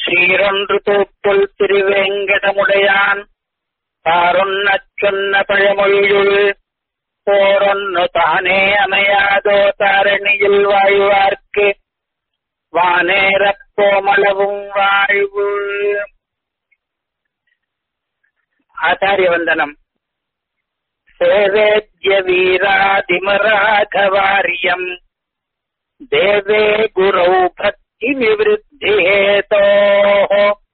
சீரொன்று தூப்புல் திருவேங்கடமுடையான் தாரொன்னச் சொன்ன பழமொழியுள் போரொன்னு தானே அமையாதோ தாரணியில் வாழ்வார்க்கு வானேரப் கோமளவும் வாழ்வு ஆச்சாரிய வந்தனம் சேவேத்ய வீராதிமராகவாரியம் தேவே குரௌ பக்தி நிவృద్ధి हेतोः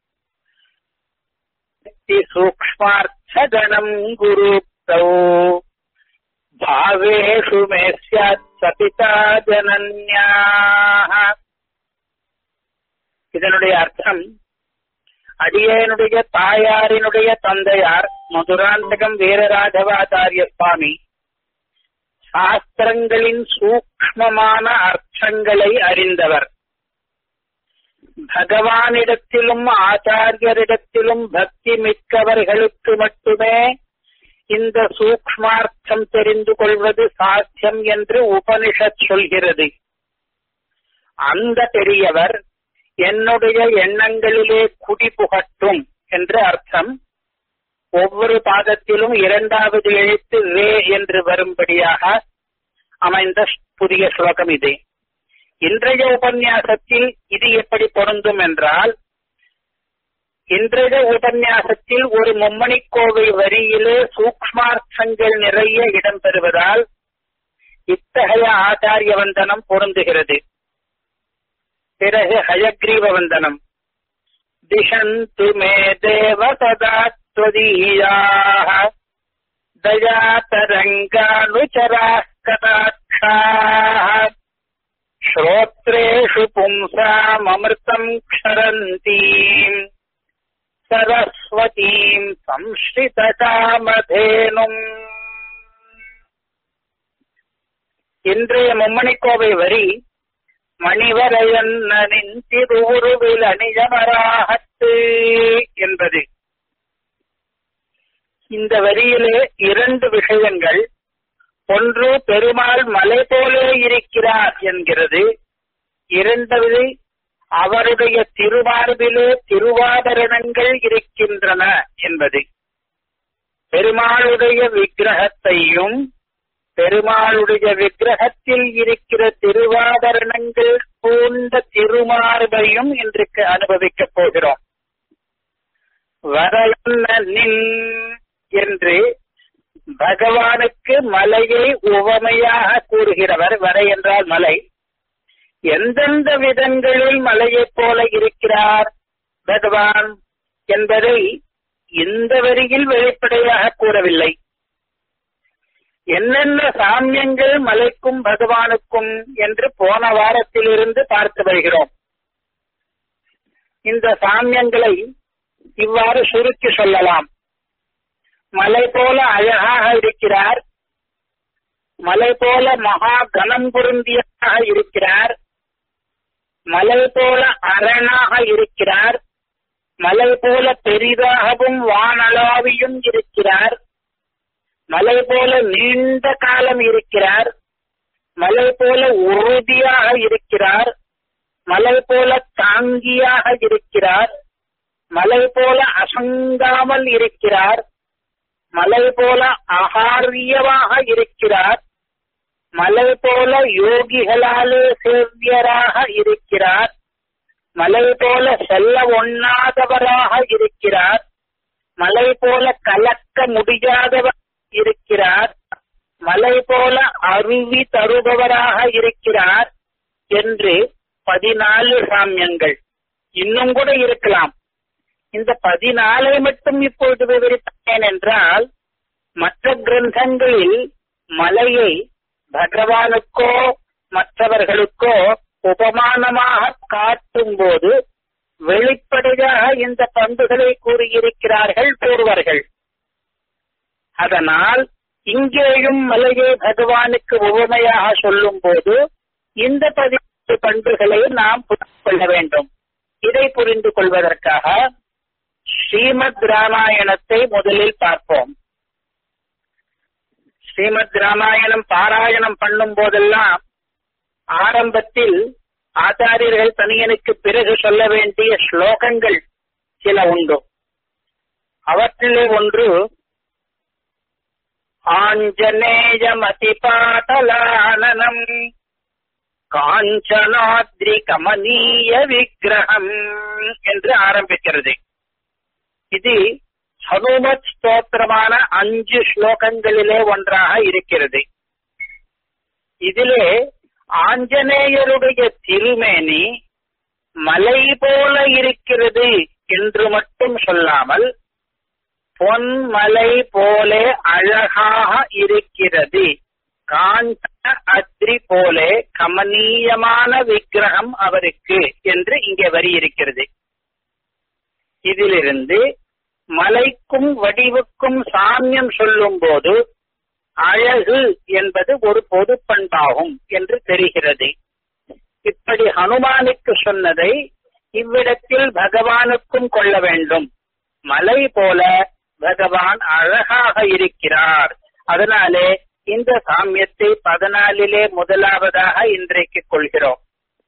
சூக்ஷ்மார்த்தகணம் குருப்தௌ भावेषु मे स्यात् सपिता ஜனன்யாः இதனுடைய அர்த்தம் அடியனுடைய தாயாரினுடைய தந்தையார் மதுராந்தகம் வீரராகவாச்சாரிய சுவாமி சாஸ்திரங்களின் சூக்ஷ்மமான அர்த்தங்களை அறிந்தவர் பகவானிடத்திலும் ஆச்சாரியரிடத்திலும் பக்தி மிக்கவர்களுக்கு மட்டுமே இந்த சூக்ஷ்மார்த்தம் தெரிந்து கொள்வது சாத்தியம் என்று உபனிஷத் சொல்கிறது அந்த பெரியவர் என்னுடைய எண்ணங்களிலே குடி புகட்டும் என்று அர்த்தம் ஒவ்வொரு பாதத்திலும் இரண்டாவது எழுத்து வே என்று வரும்படியாக அமைந்த புதிய ஸ்லோகம் இது இன்றைய உபன்யாசத்தில் இது எப்படி பொருந்தும் என்றால் இன்றைய உபன்யாசத்தில் ஒரு மும்மணிக்கோவை வரியிலே சூக்ஷ்மார்த்தங்கள் நிறைய இடம்பெறுவதால் இத்தகைய ஆச்சாரிய வந்தனம் பொருந்துகிறது பிறகு ஹயக்ரீவ வந்தனம் திஷந்து மே தேவ சதா त्वदीयाः दयातरङ्गानुचराः कटाक्षाः श्रोत्रेषु पुंसाममृतम् क्षरन्तीम् सरस्वतीम् संश्रितकामधेनुम् இன்றைய மும்மணிக்கோவை வரி மணிவரையன்ன நின்றிருவுருவில் அணியமராகத்து என்பது இந்த வரியிலே இரண்டு விஷயங்கள் ஒன்று பெருமாள் மலை போலே இருக்கிறார் என்கிறது இரண்டாவது அவருடைய திருமார்பிலே திருவாபரணங்கள் இருக்கின்றன என்பது பெருமாளுடைய விக்கிரகத்தையும் பெருமாளுடைய விக்கிரகத்தில் இருக்கிற திருவாபரணங்கள் பூண்ட திருமார்பையும் இன்றைக்கு அனுபவிக்கப் போகிறோம் வரலன்னின் என்று பகவானுக்கு மலையை உவமையாக கூறுகிறவர் வரை என்றால் மலை எந்தெந்த விதங்களில் மலையைப் போல இருக்கிறார் பகவான் என்பதை இந்த வரியில் வெளிப்படையாக கூறவில்லை என்னென்ன சாமியங்கள் மலைக்கும் பகவானுக்கும் என்று போன வாரத்திலிருந்து பார்த்து வருகிறோம் இந்த சாமியங்களை இவ்வாறு சுருக்கி சொல்லலாம் மலை போல அழகாக இருக்கிறார் மலை போல மகா கனம் பொருந்தியாக இருக்கிறார் மலை போல அரணாக இருக்கிறார் மலை போல பெரிதாகவும் வானளாவியும் இருக்கிறார் மலை போல நீண்ட காலம் இருக்கிறார் மலை போல உறுதியாக இருக்கிறார் மலை போல தாங்கியாக இருக்கிறார் மலை போல அசங்காமல் இருக்கிறார் மலை போல ஆகாரியமாக இருக்கிறார் மலை போல யோகிகளாலே சேவியராக இருக்கிறார் மலை போல செல்ல ஒண்ணாதவராக இருக்கிறார் மலை போல கலக்க முடியாதவர் இருக்கிறார் மலை போல அருவி தருபவராக இருக்கிறார் என்று பதினாலு சாமியங்கள் இன்னும் கூட இருக்கலாம் இந்த பதினாலை மட்டும் இப்பொழுது விவரித்தேன் என்றால் மற்ற கிரந்தங்களில் மலையை பகவானுக்கோ மற்றவர்களுக்கோ உபமானமாக காட்டும் போது வெளிப்படையாக இந்த பண்புகளை கூறியிருக்கிறார்கள் கூறுவார்கள் அதனால் இங்கேயும் மலையை பகவானுக்கு உவமையாக சொல்லும் போது இந்த பதிவு பண்புகளை நாம் புரிந்து கொள்ள வேண்டும் இதை புரிந்து கொள்வதற்காக ஸ்ரீமத் ராமாயணத்தை முதலில் பார்ப்போம் ஸ்ரீமத் ராமாயணம் பாராயணம் பண்ணும் போதெல்லாம் ஆரம்பத்தில் ஆச்சாரியர்கள் தனியனுக்கு பிறகு சொல்ல வேண்டிய ஸ்லோகங்கள் சில உண்டு அவற்றிலே ஒன்று ஆஞ்சநேயமதிபாட்டலானனம் காஞ்சனாத்ரி கமனீய விக்கிரகம் என்று ஆரம்பிக்கிறது இது ஹனுமத் ஸ்தோத்திரமான அஞ்சு ஸ்லோகங்களிலே ஒன்றாக இருக்கிறது இதிலே ஆஞ்சநேயருடைய திருமேனி மலை போல இருக்கிறது என்று மட்டும் சொல்லாமல் பொன்மலை போல அழகாக இருக்கிறது காஞ்சன அத்ரி போல கமனீயமான விக்கிரகம் அவருக்கு என்று இங்கே வரி இருக்கிறது இதிலிருந்து மலைக்கும் வடிவுக்கும் சாமியம் சொல்லும் போது அழகு என்பது ஒரு பொது பண்பாகும் என்று தெரிகிறது இப்படி ஹனுமானுக்கு சொன்னதை இவ்விடத்தில் பகவானுக்கும் கொள்ள வேண்டும் மலை போல பகவான் அழகாக இருக்கிறார் அதனாலே இந்த சாமியத்தை பதினாலிலே முதலாவதாக இன்றைக்கு கொள்கிறோம்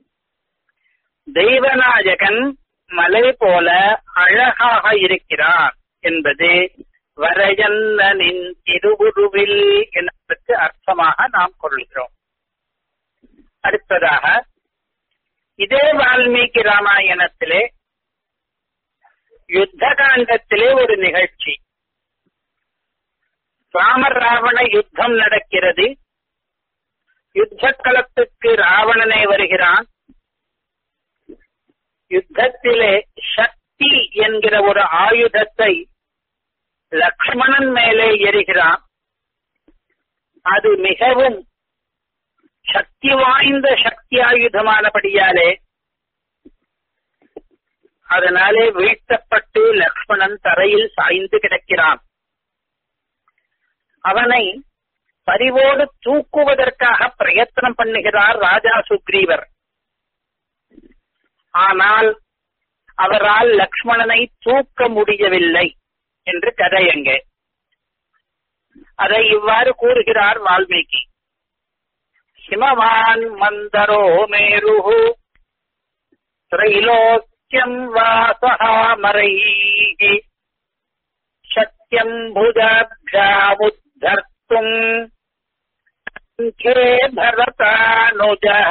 தெய்வநாயகன் மலை போல அழகாக இருக்கிறார் என்பது வரையன்னனின் திருவுருவில் என்பதற்கு அர்த்தமாக நாம் கொள்கிறோம் அடுத்ததாக இதே வால்மீகி ராமாயணத்திலே யுத்த காண்டத்திலே ஒரு நிகழ்ச்சி ராமர் ராவண யுத்தம் நடக்கிறது யுத்த களத்துக்கு ராவணனே வருகிறான் யுத்தத்திலே சக்தி என்கிற ஒரு ஆயுதத்தை லக்ஷ்மணன் மேலே எரிகிறான் அது மிகவும் சக்தி வாய்ந்த சக்தி ஆயுதமானபடியாலே அதனாலே வீழ்த்தப்பட்டு லக்ஷ்மணன் தரையில் சாய்ந்து கிடக்கிறான் அவனை பரிவோடு தூக்குவதற்காக பிரயத்தனம் பண்ணுகிறார் ராஜா சுக்ரீவர் ஆனால் அவரால் லக்ஷ்மணனை தூக்க முடியவில்லை என்று கதை அங்கே அதை இவ்வாறு கூறுகிறார் வால்மீகி ஹிமவான் மந்தரோ மேரு திரைலோக்கியம் வாசகாமரைः சத்யம் புஜாபியாமுத்தர்த்தும் பரதானுஜः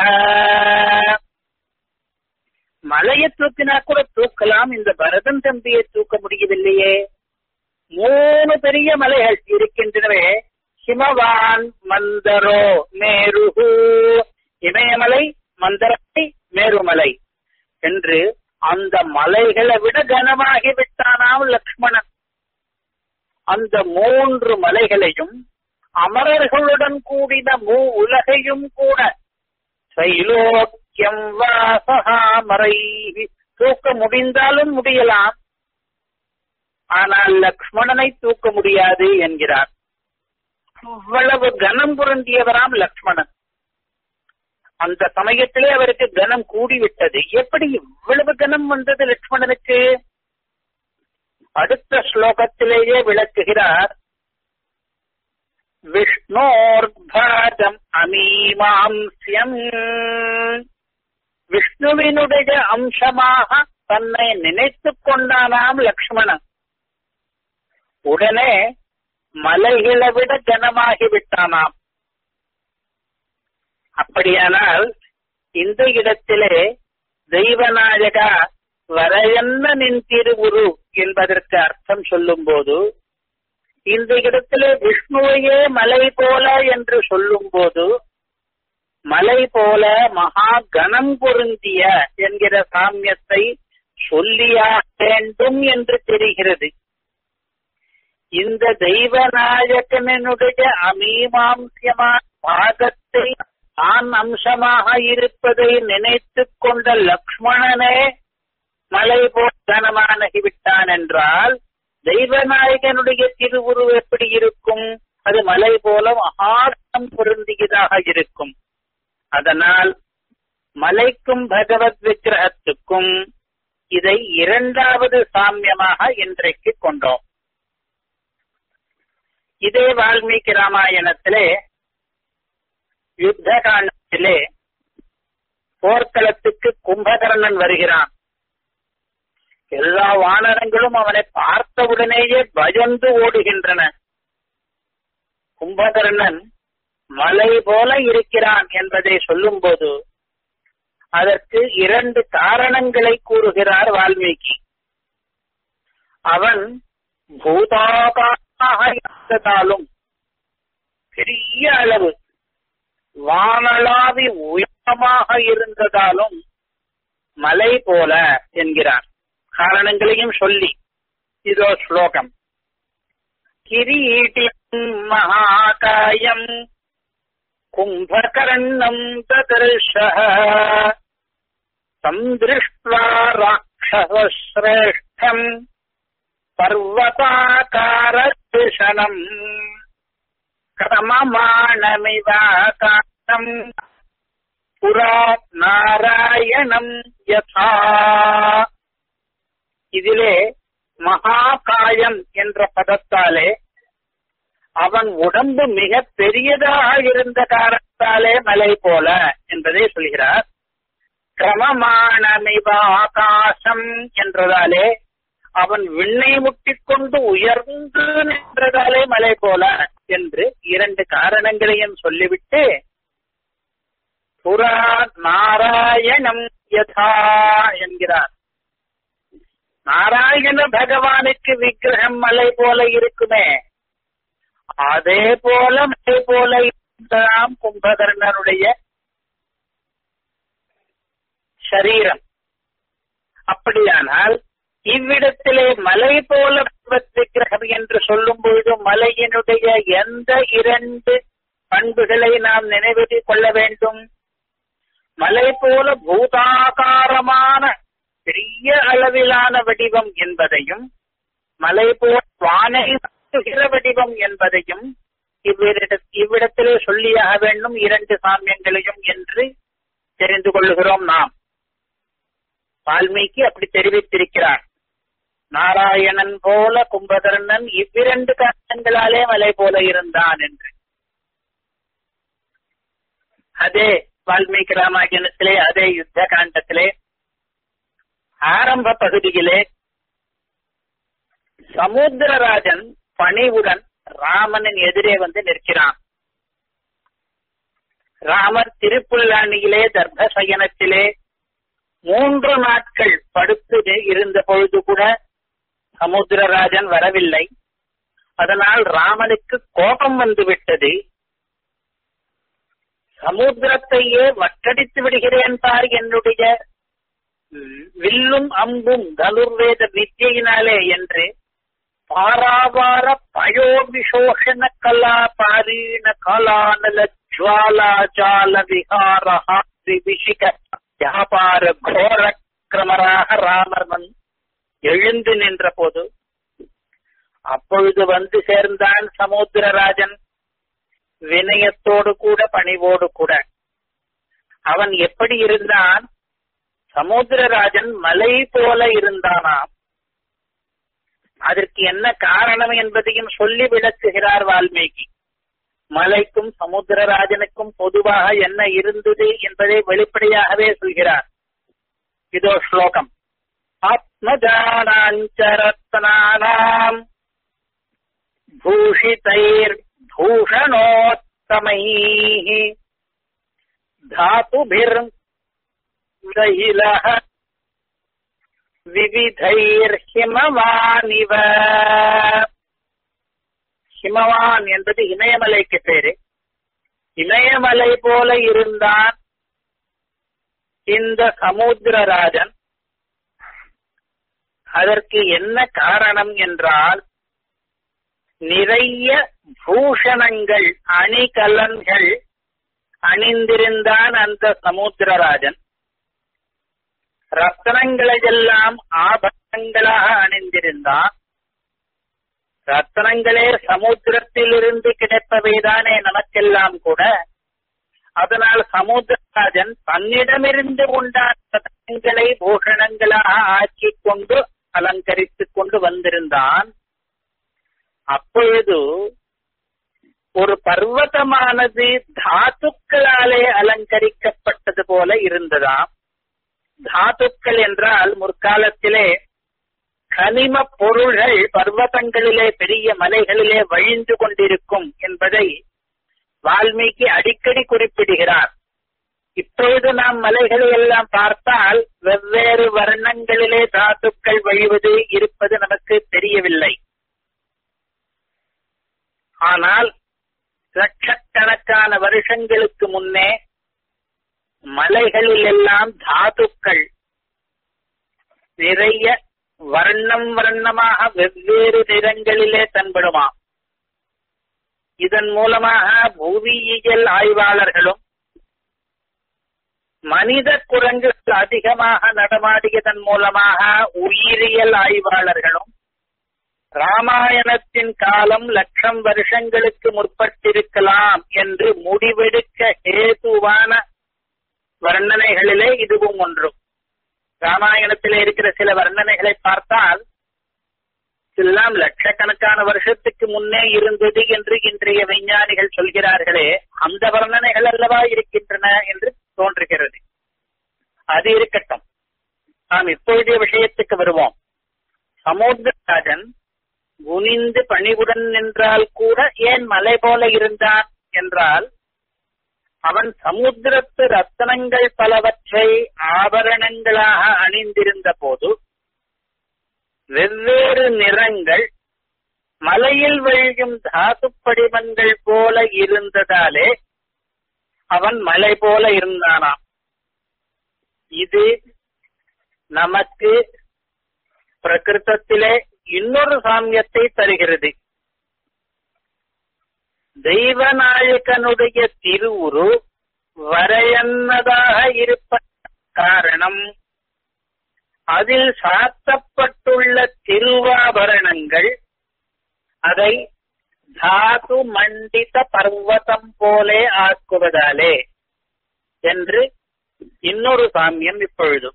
மலையை தூக்கினா கூட தூக்கலாம் இந்த பரதன் தம்பியை தூக்க முடியவில்லையே மூணு பெரிய மலைகள் இருக்கின்றனவே ஹிமவான் மந்தரோ மேருகு இமயமலை மந்தரமலை மேருமலை என்று அந்த மலைகளை விட கனமாகி விட்டானாம் லக்ஷ்மணன் அந்த மூன்று மலைகளையும் அமரர்களுடன் கூடின மூ உலகையும் கூட சைலோக்கியம் வாசகாமரை தூக்க முடிந்தாலும் முடியலாம் ஆனால் லக்ஷ்மணனை தூக்க முடியாது என்கிறார் அவ்வளவு கனம் புரண்டியவராம் லக்ஷ்மணன் அந்த சமயத்திலே அவருக்கு கனம் கூடிவிட்டது எப்படி இவ்வளவு கனம் வந்தது லக்ஷ்மணனுக்கு அடுத்த ஸ்லோகத்திலேயே விளக்குகிறார் விஷ்ணோர்பாதம் அமீமாம்சியம் விஷ்ணுவினுடைய அம்சமாக தன்னை நினைத்துக் கொண்டானாம் லக்ஷ்மணன் உடனே மலைகளை விட கனமாகி விட்டானாம் அப்படியானால் இந்த இடத்திலே தெய்வநாயகா வரையன்ன நின் திருவுரு என்பதற்கு அர்த்தம் சொல்லும் போது இந்த இடத்திலே விஷ்ணுவையே மலை போல என்று சொல்லும் போது மலை போல மகா கனம் பொருந்திய என்கிற சாமியத்தை சொல்லியாக வேண்டும் என்று தெரிகிறது இந்த தெய்வநாயகனுடைய அமீமாம்சியமான பாகத்தை தான் அம்சமாக இருப்பதை நினைத்துக் கொண்ட லக்ஷ்மணனே மலை போல் கனமானகிவிட்டான் என்றால் தெய்வநாயகனுடைய திருவுரு எப்படி இருக்கும் அது மலை போல மகாரம் பொருந்தியதாக இருக்கும் அதனால் மலைக்கும் பகவத் விக்கிரகத்துக்கும் இதை இரண்டாவது சாமியமாக இன்றைக்கு கொண்டோம் இதே வால்மீகி ராமாயணத்திலே யுத்த காண்டத்திலே போர்க்களத்துக்கு கும்பகர்ணன் வருகிறான் எல்லா வானரங்களும் அவனை பார்த்தவுடனேயே பயந்து ஓடுகின்றன கும்பகர்ணன் மலை போல இருக்கிறான் என்பதை சொல்லும்போது அதற்கு இரண்டு காரணங்களை கூறுகிறார் வால்மீகி அவன் பூதாகாரமாக இருந்ததாலும் பெரிய அளவு வானளாவி உயரமாக இருந்ததாலும் மலை போல என்கிறார் காரணங்களையும் சொல்லி இதோ ஸ்லோகம் கிரீட்டியம் மகாகாயம் கும்பகர்ணம் ததர்ஷः சந்திருஷ்ட்வா ராட்சசஸ்ரேஷ்டம் பர்வதாகாரதிஷணம் கிரமமாணமிவாகாரம் புரா நாராயணம் யதா இதிலே மகாகாயம் என்ற பதத்தாலே அவன் உடம்பு மிக பெரியதாக இருந்த காரணத்தாலே மலை போல என்பதை சொல்கிறார் கிரமமானமிவ ஆகாசம் என்றதாலே அவன் விண்ணை முட்டிக்கொண்டு உயர்ந்து நின்றதாலே மலை போல என்று இரண்டு காரணங்களையும் சொல்லிவிட்டு புரா நாராயணம் யதா என்கிறார் நாராயண பகவானுக்கு விக்கிரகம் மலை போல இருக்குமே அதே போல மலை போல இருந்ததாம் கும்பகர்ணனுடைய சரீரம் அப்படியானால் இவ்விடத்திலே மலை போல விக்கிரகம் என்று சொல்லும் பொழுது மலையினுடைய எந்த இரண்டு பண்புகளை நாம் நினைவில் கொள்ள வேண்டும் மலை போல பூதாகாரமான பெரிய அளவிலான வடிவம் என்பதையும் மலை போல் வானை வடிவம் என்பதையும் இவ்விட இவ்விடத்திலே சொல்லியாக வேண்டும் இரண்டு சாமியங்களையும் என்று தெரிந்து கொள்ளுகிறோம் நாம் வால்மீகி அப்படி தெரிவித்திருக்கிறார் நாராயணன் போல கும்பகர்ணன் இவ்விரண்டு காரணங்களாலே மலை போல இருந்தான் என்று அதே வால்மீகி ராமாயணத்திலே அதே யுத்த காண்டத்திலே ஆரம்ப பகுதியிலே சமுத்திரராஜன் பணிவுடன் ராமனின் எதிரே வந்து நிற்கிறான் ராமர் திருப்புல்லாணியிலே தர்பசயனத்திலே மூன்று நாட்கள் படுத்து இருந்த பொழுது கூட சமுத்திரராஜன் வரவில்லை அதனால் ராமனுக்கு கோபம் வந்து விட்டது சமுத்திரத்தையே வட்டடித்து விடுகிறேன் பார் என்னுடைய வில்லும் அம்பும் தனுர்வேத வித்தியினாலே என்று பாராவார பயோபிசோஷண கலா பாரீண காலானல ஜுவாலா ஜால விகாரஹா விபிஷிக வியாபார கோர கிரமராக ராமர்மன் எழுந்து நின்ற போது அப்பொழுது வந்து சேர்ந்தான் சமுத்திரராஜன் வினயத்தோடு கூட பணிவோடு கூட அவன் எப்படி இருந்தான் சமுத்திரராஜன் மலை போல இருந்தானாம் அதற்கு என்ன காரணம் என்பதையும் சொல்லி விளக்குகிறார் வால்மீகி மலைக்கும் சமுத்திரராஜனுக்கும் பொதுவாக என்ன இருந்தது என்பதை வெளிப்படையாகவே சொல்கிறார் இதோ ஸ்லோகம் ஆத்மஜானாஞ்சரத்னானாம் பூஷிதைர் பூஷணோத்தமைः धातुभिर् தைலः விவிதைர்ஹிமவானிவ ஹிமவான் என்பது இமயமலைக்கு பேரு இமயமலை போல இருந்தான் இந்த சமுத்திரராஜன் அதற்கு என்ன காரணம் என்றால் நிறைய பூஷணங்கள் அணிகலன்கள் அணிந்திருந்தான் அந்த சமுத்திரராஜன் ரத்தனங்களையெல்லாம் ஆபரணங்களாக அணிந்திருந்தான் ரத்தனங்களே சமுத்திரத்திலிருந்து கிடைப்பவைதானே நமக்கெல்லாம் கூட அதனால் சமுத்திரராஜன் தன்னிடமிருந்து உண்டான ரத்தனங்களை பூஷணங்களாக ஆக்கிக் கொண்டு அலங்கரித்துக் கொண்டு வந்திருந்தான் அப்பொழுது ஒரு பர்வதமானது தாத்துக்களாலே அலங்கரிக்கப்பட்டது போல இருந்ததாம் தாத்துக்கள் என்றால் முற்காலத்திலே கனிம பொருள்கள் பர்வதங்களிலே பெரிய மலைகளிலே வழிந்து கொண்டிருக்கும் என்பதை வால்மீகி அடிக்கடி குறிப்பிடுகிறார் இப்பொழுது நாம் மலைகளை எல்லாம் பார்த்தால் வெவ்வேறு வர்ணங்களிலே தாத்துக்கள் வழிவது இருப்பது நமக்கு தெரியவில்லை ஆனால் லட்சக்கணக்கான வருஷங்களுக்கு முன்னே மலைகளில் எல்லாம் தாதுக்கள் நிறைய வர்ணம் வர்ணமாக வெவ்வேறு நிறங்களிலே தென்படுமாம் இதன் மூலமாக புவியியல் ஆய்வாளர்களும் மனித குரங்குகள் அதிகமாக நடமாடியதன் மூலமாக உயிரியல் ஆய்வாளர்களும் ராமாயணத்தின் காலம் லட்சம் வருஷங்களுக்கு முற்பட்டிருக்கலாம் என்று முடிவெடுக்க ஹேதுவான வர்ணனைகளிலே இதுவும் ஒன்றும் ராமாயணத்திலே இருக்கிற சில வர்ணனைகளை பார்த்தால் எல்லாம் லட்சக்கணக்கான வருஷத்துக்கு முன்னே இருந்தது என்று இன்றைய விஞ்ஞானிகள் சொல்கிறார்களே அந்த வர்ணனைகள் அல்லவா இருக்கின்றன என்று தோன்றுகிறது அது இருக்கட்டும் நாம் இப்பொழுதைய விஷயத்துக்கு வருவோம் சமுத்திரராஜன் குனிந்து பணிவுடன் நின்றால் கூட ஏன் மலை போல இருந்தான் என்றால் அவன் சமுத்திரத்து ரத்தனங்கள் பலவற்றை ஆபரணங்களாக அணிந்திருந்த போது வெவ்வேறு நிறங்கள் மலையில் வழியும் தாது படிமங்கள் போல இருந்ததாலே அவன் மலை போல இருந்தானாம் இது நமக்கு பிரகிருத்தத்திலே இன்னொரு சாமியத்தை தருகிறது தெய்வநாயகனுடைய திருவுரு வரையன்னதாக இருப்ப காரணம் அதில் சாத்தப்பட்டுள்ள திருவாபரணங்கள் அதை தாது மண்டித பர்வதம் போலே ஆக்குவதாலே என்று இன்னொரு சாமியம் இப்பொழுதும்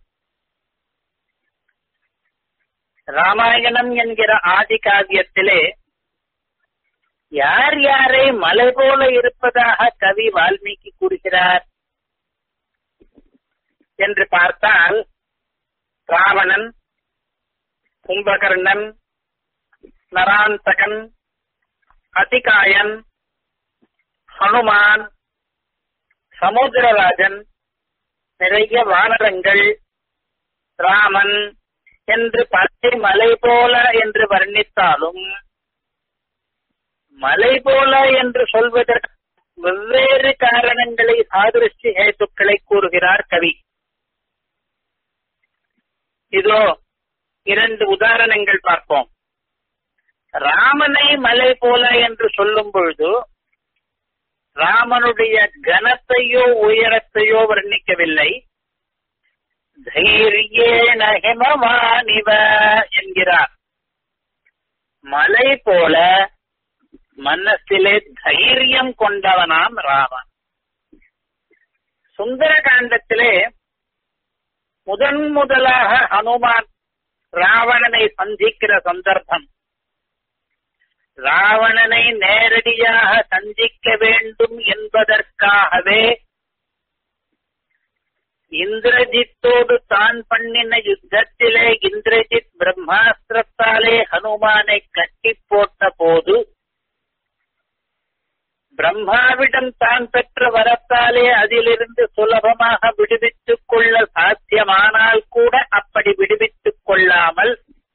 ராமாயணம் என்கிற ஆதி காவியத்திலே யார் யாரை மலை போல இருப்பதாக கவி வால்மீகி கூறுகிறார் என்று பார்த்தால் ராவணன் கும்பகர்ணன் நராந்தகன் அதிகாயன் ஹனுமான் சமுத்திரராஜன் நிறைய வானரங்கள் ராமன் என்று பச்சை மலை போல என்று வர்ணித்தாலும் மலை போல என்று சொல்வதற்கு வெவ்வேறு காரணங்களை சாதிருஷ்டி ஹேத்துக்களை கூறுகிறார் கவி இதோ இரண்டு உதாரணங்கள் பார்ப்போம் ராமனை மலை போல என்று சொல்லும் பொழுது ராமனுடைய கனத்தையோ உயரத்தையோ வர்ணிக்கவில்லை தைரியேன ஹிமவானிவ என்கிறார் மலை போல மனசிலே தைரியம் கொண்டவனாம் ராமன் சுந்தர காண்டத்திலே முதன் முதலாக ஹனுமான் ராவணனை சந்திக்கிற சந்தர்ப்பம் ராவணனை நேரடியாக சந்திக்க வேண்டும் என்பதற்காகவே இந்திரஜித்தோடு தான் பண்ணின யுத்தத்திலே இந்திரஜித் பிரம்மாஸ்திரத்தாலே ஹனுமானை கட்டி போட்ட போது பிரம்மாவிடம் தான் பெற்ற வரத்தாலே அதிலிருந்து சுலபமாக விடுவித்துக் கொள்ள சாத்தியமானால் கூட அப்படி விடுவித்துக் கொள்ளாமல்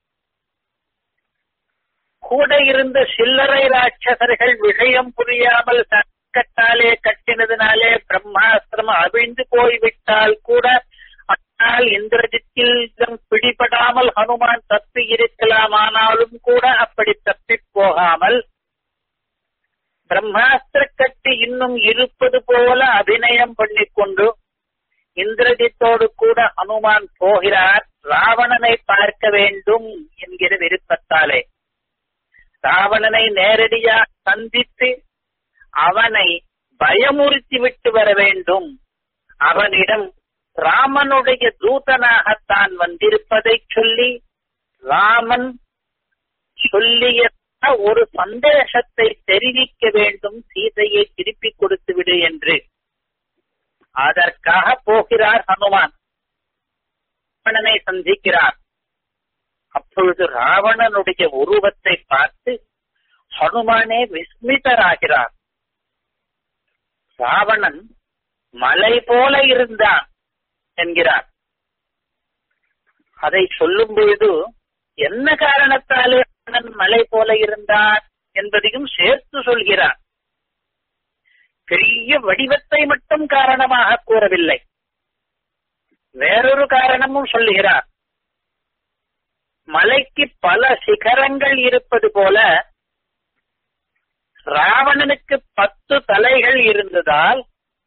கூட இருந்த சில்லறை ராட்சசர்கள் விஷயம் புரியாமல் கட்டாலே கட்டினதினாலே பிரம்மாஸ்திரம் அவிழ்ந்து போய்விட்டால் கூட ஆனால் இந்திரஜித்தில் பிடிபடாமல் ஹனுமான் தப்பி இருக்கலாமானாலும் கூட அப்படி தப்பி போகாமல் பிரம்மாஸ்திர கட்டி இன்னும் இருப்பது போல அபிநயம் பண்ணிக்கொண்டு இந்திரஜித்தோடு கூட ஹனுமான் போகிறார் ராவணனை பார்க்க வேண்டும் என்கிற விருப்பத்தாலே ராவணனை நேரடியாக சந்தித்து அவனை பயமுறுத்தி விட்டு வர வேண்டும் அவனிடம் ராமனுடைய தூதனாகத்தான் வந்திருப்பதை சொல்லி ராமன் சொல்லிய ஒரு சந்தேசத்தை தெரிவிக்க வேண்டும் சீதையை திருப்பிக் கொடுத்து விடு என்று அதற்காக போகிறார் ஹனுமான் ராவணனை சந்திக்கிறார் அப்பொழுது ராவணனுடைய உருவத்தை பார்த்து ஹனுமானே விஸ்மிதராகிறார் ராவணன் மலை போல இருந்தான் என்கிறார் அதை சொல்லும் பொழுது என்ன காரணத்தாலே ராவணன் மலை போல இருந்தான் என்பதையும் சேர்த்து சொல்கிறார் பெரிய வடிவத்தை மட்டும் காரணமாக கூறவில்லை வேறொரு காரணமும் சொல்லுகிறார் மலைக்கு பல சிகரங்கள் இருப்பது போல ராவணனுக்கு பத்து தலைகள் இருந்ததால்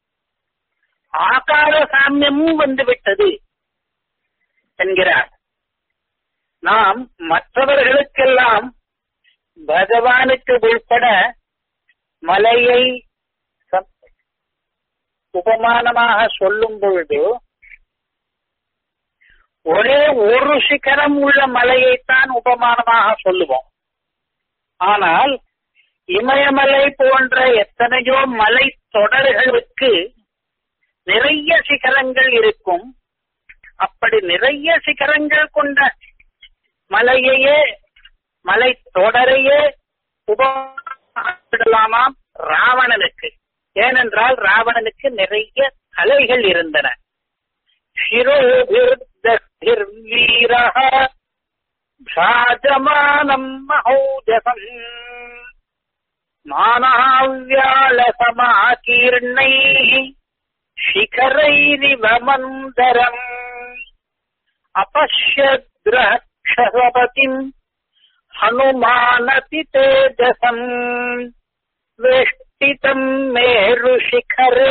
ஆகார சாமியமும் வந்துவிட்டது என்கிறார் நாம் மற்றவர்களுக்கெல்லாம் பகவானுக்கு உள்பட மலையை உபமானமாக சொல்லும் பொழுது ஒரே ஒரு சிகரம் உள்ள மலையைத்தான் உபமானமாக சொல்லுவோம் ஆனால் இமயமலை போன்ற எத்தனையோ மலை தொடர்களுக்கு நிறைய சிகரங்கள் இருக்கும் அப்படி நிறைய சிகரங்கள் கொண்ட மலையையே மலை தொடரையே உபமானமாம் ராவணனுக்கு ஏனென்றால் ராவணனுக்கு நிறைய கலைகள் இருந்தன शिरोभिर्दग्भिर्वीरः भ्राजमानम् महौजसम् मानाव्यालसमाकीर्णैः शिखरैरिव मन्दरम् अपश्यद्रक्षसपतिम् हनुमानति तेजसम् वेष्टितम् मेरुशिखरे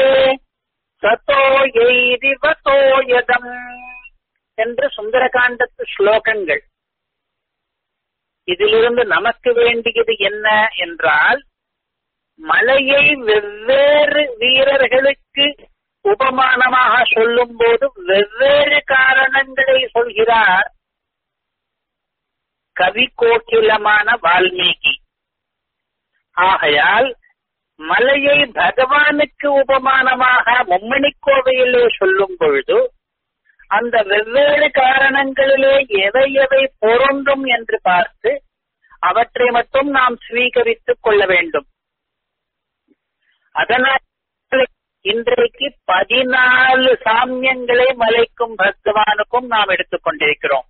சதோயைரிவதோயதம் என்று சுந்தரகாண்டத்து ஸ்லோகங்கள் இதிலிருந்து நமக்கு வேண்டியது என்ன என்றால் மலையை வெவ்வேறு வீரர்களுக்கு உபமானமாக சொல்லும் போது வெவ்வேறு காரணங்களை சொல்கிறார் கவி கோக்கிலமான வால்மீகி ஆகையால் மலையை பகவானுக்கு உபமானமாக மும்மணி கோவையிலே சொல்லும் பொழுது அந்த வெவ்வேறு காரணங்களிலே எவை எவை பொருந்தும் என்று பார்த்து அவற்றை மட்டும் நாம் ஸ்வீகரித்துக் கொள்ள வேண்டும் அதனால் இன்றைக்கு பதினாலு சாமியங்களை மலைக்கும் பகவானுக்கும் நாம் எடுத்துக் கொண்டிருக்கிறோம்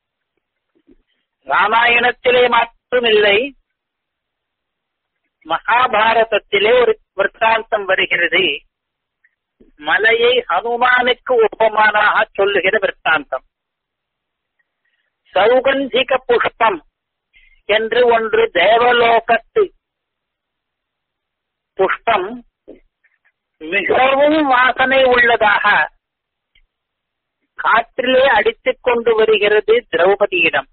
ராமாயணத்திலே மட்டுமில்லை மகாபாரதத்திலே ஒரு விற்த்தாந்தம் வருகிறது மலையை ஹனுமானுக்கு உபமானாக சொல்லுகிற விற்த்தாந்தம் சௌகந்திக புஷ்பம் என்று ஒன்று தேவலோகத்து புஷ்பம் மிகவும் வாசனை உள்ளதாக காற்றிலே அடித்துக் கொண்டு வருகிறது திரௌபதியிடம்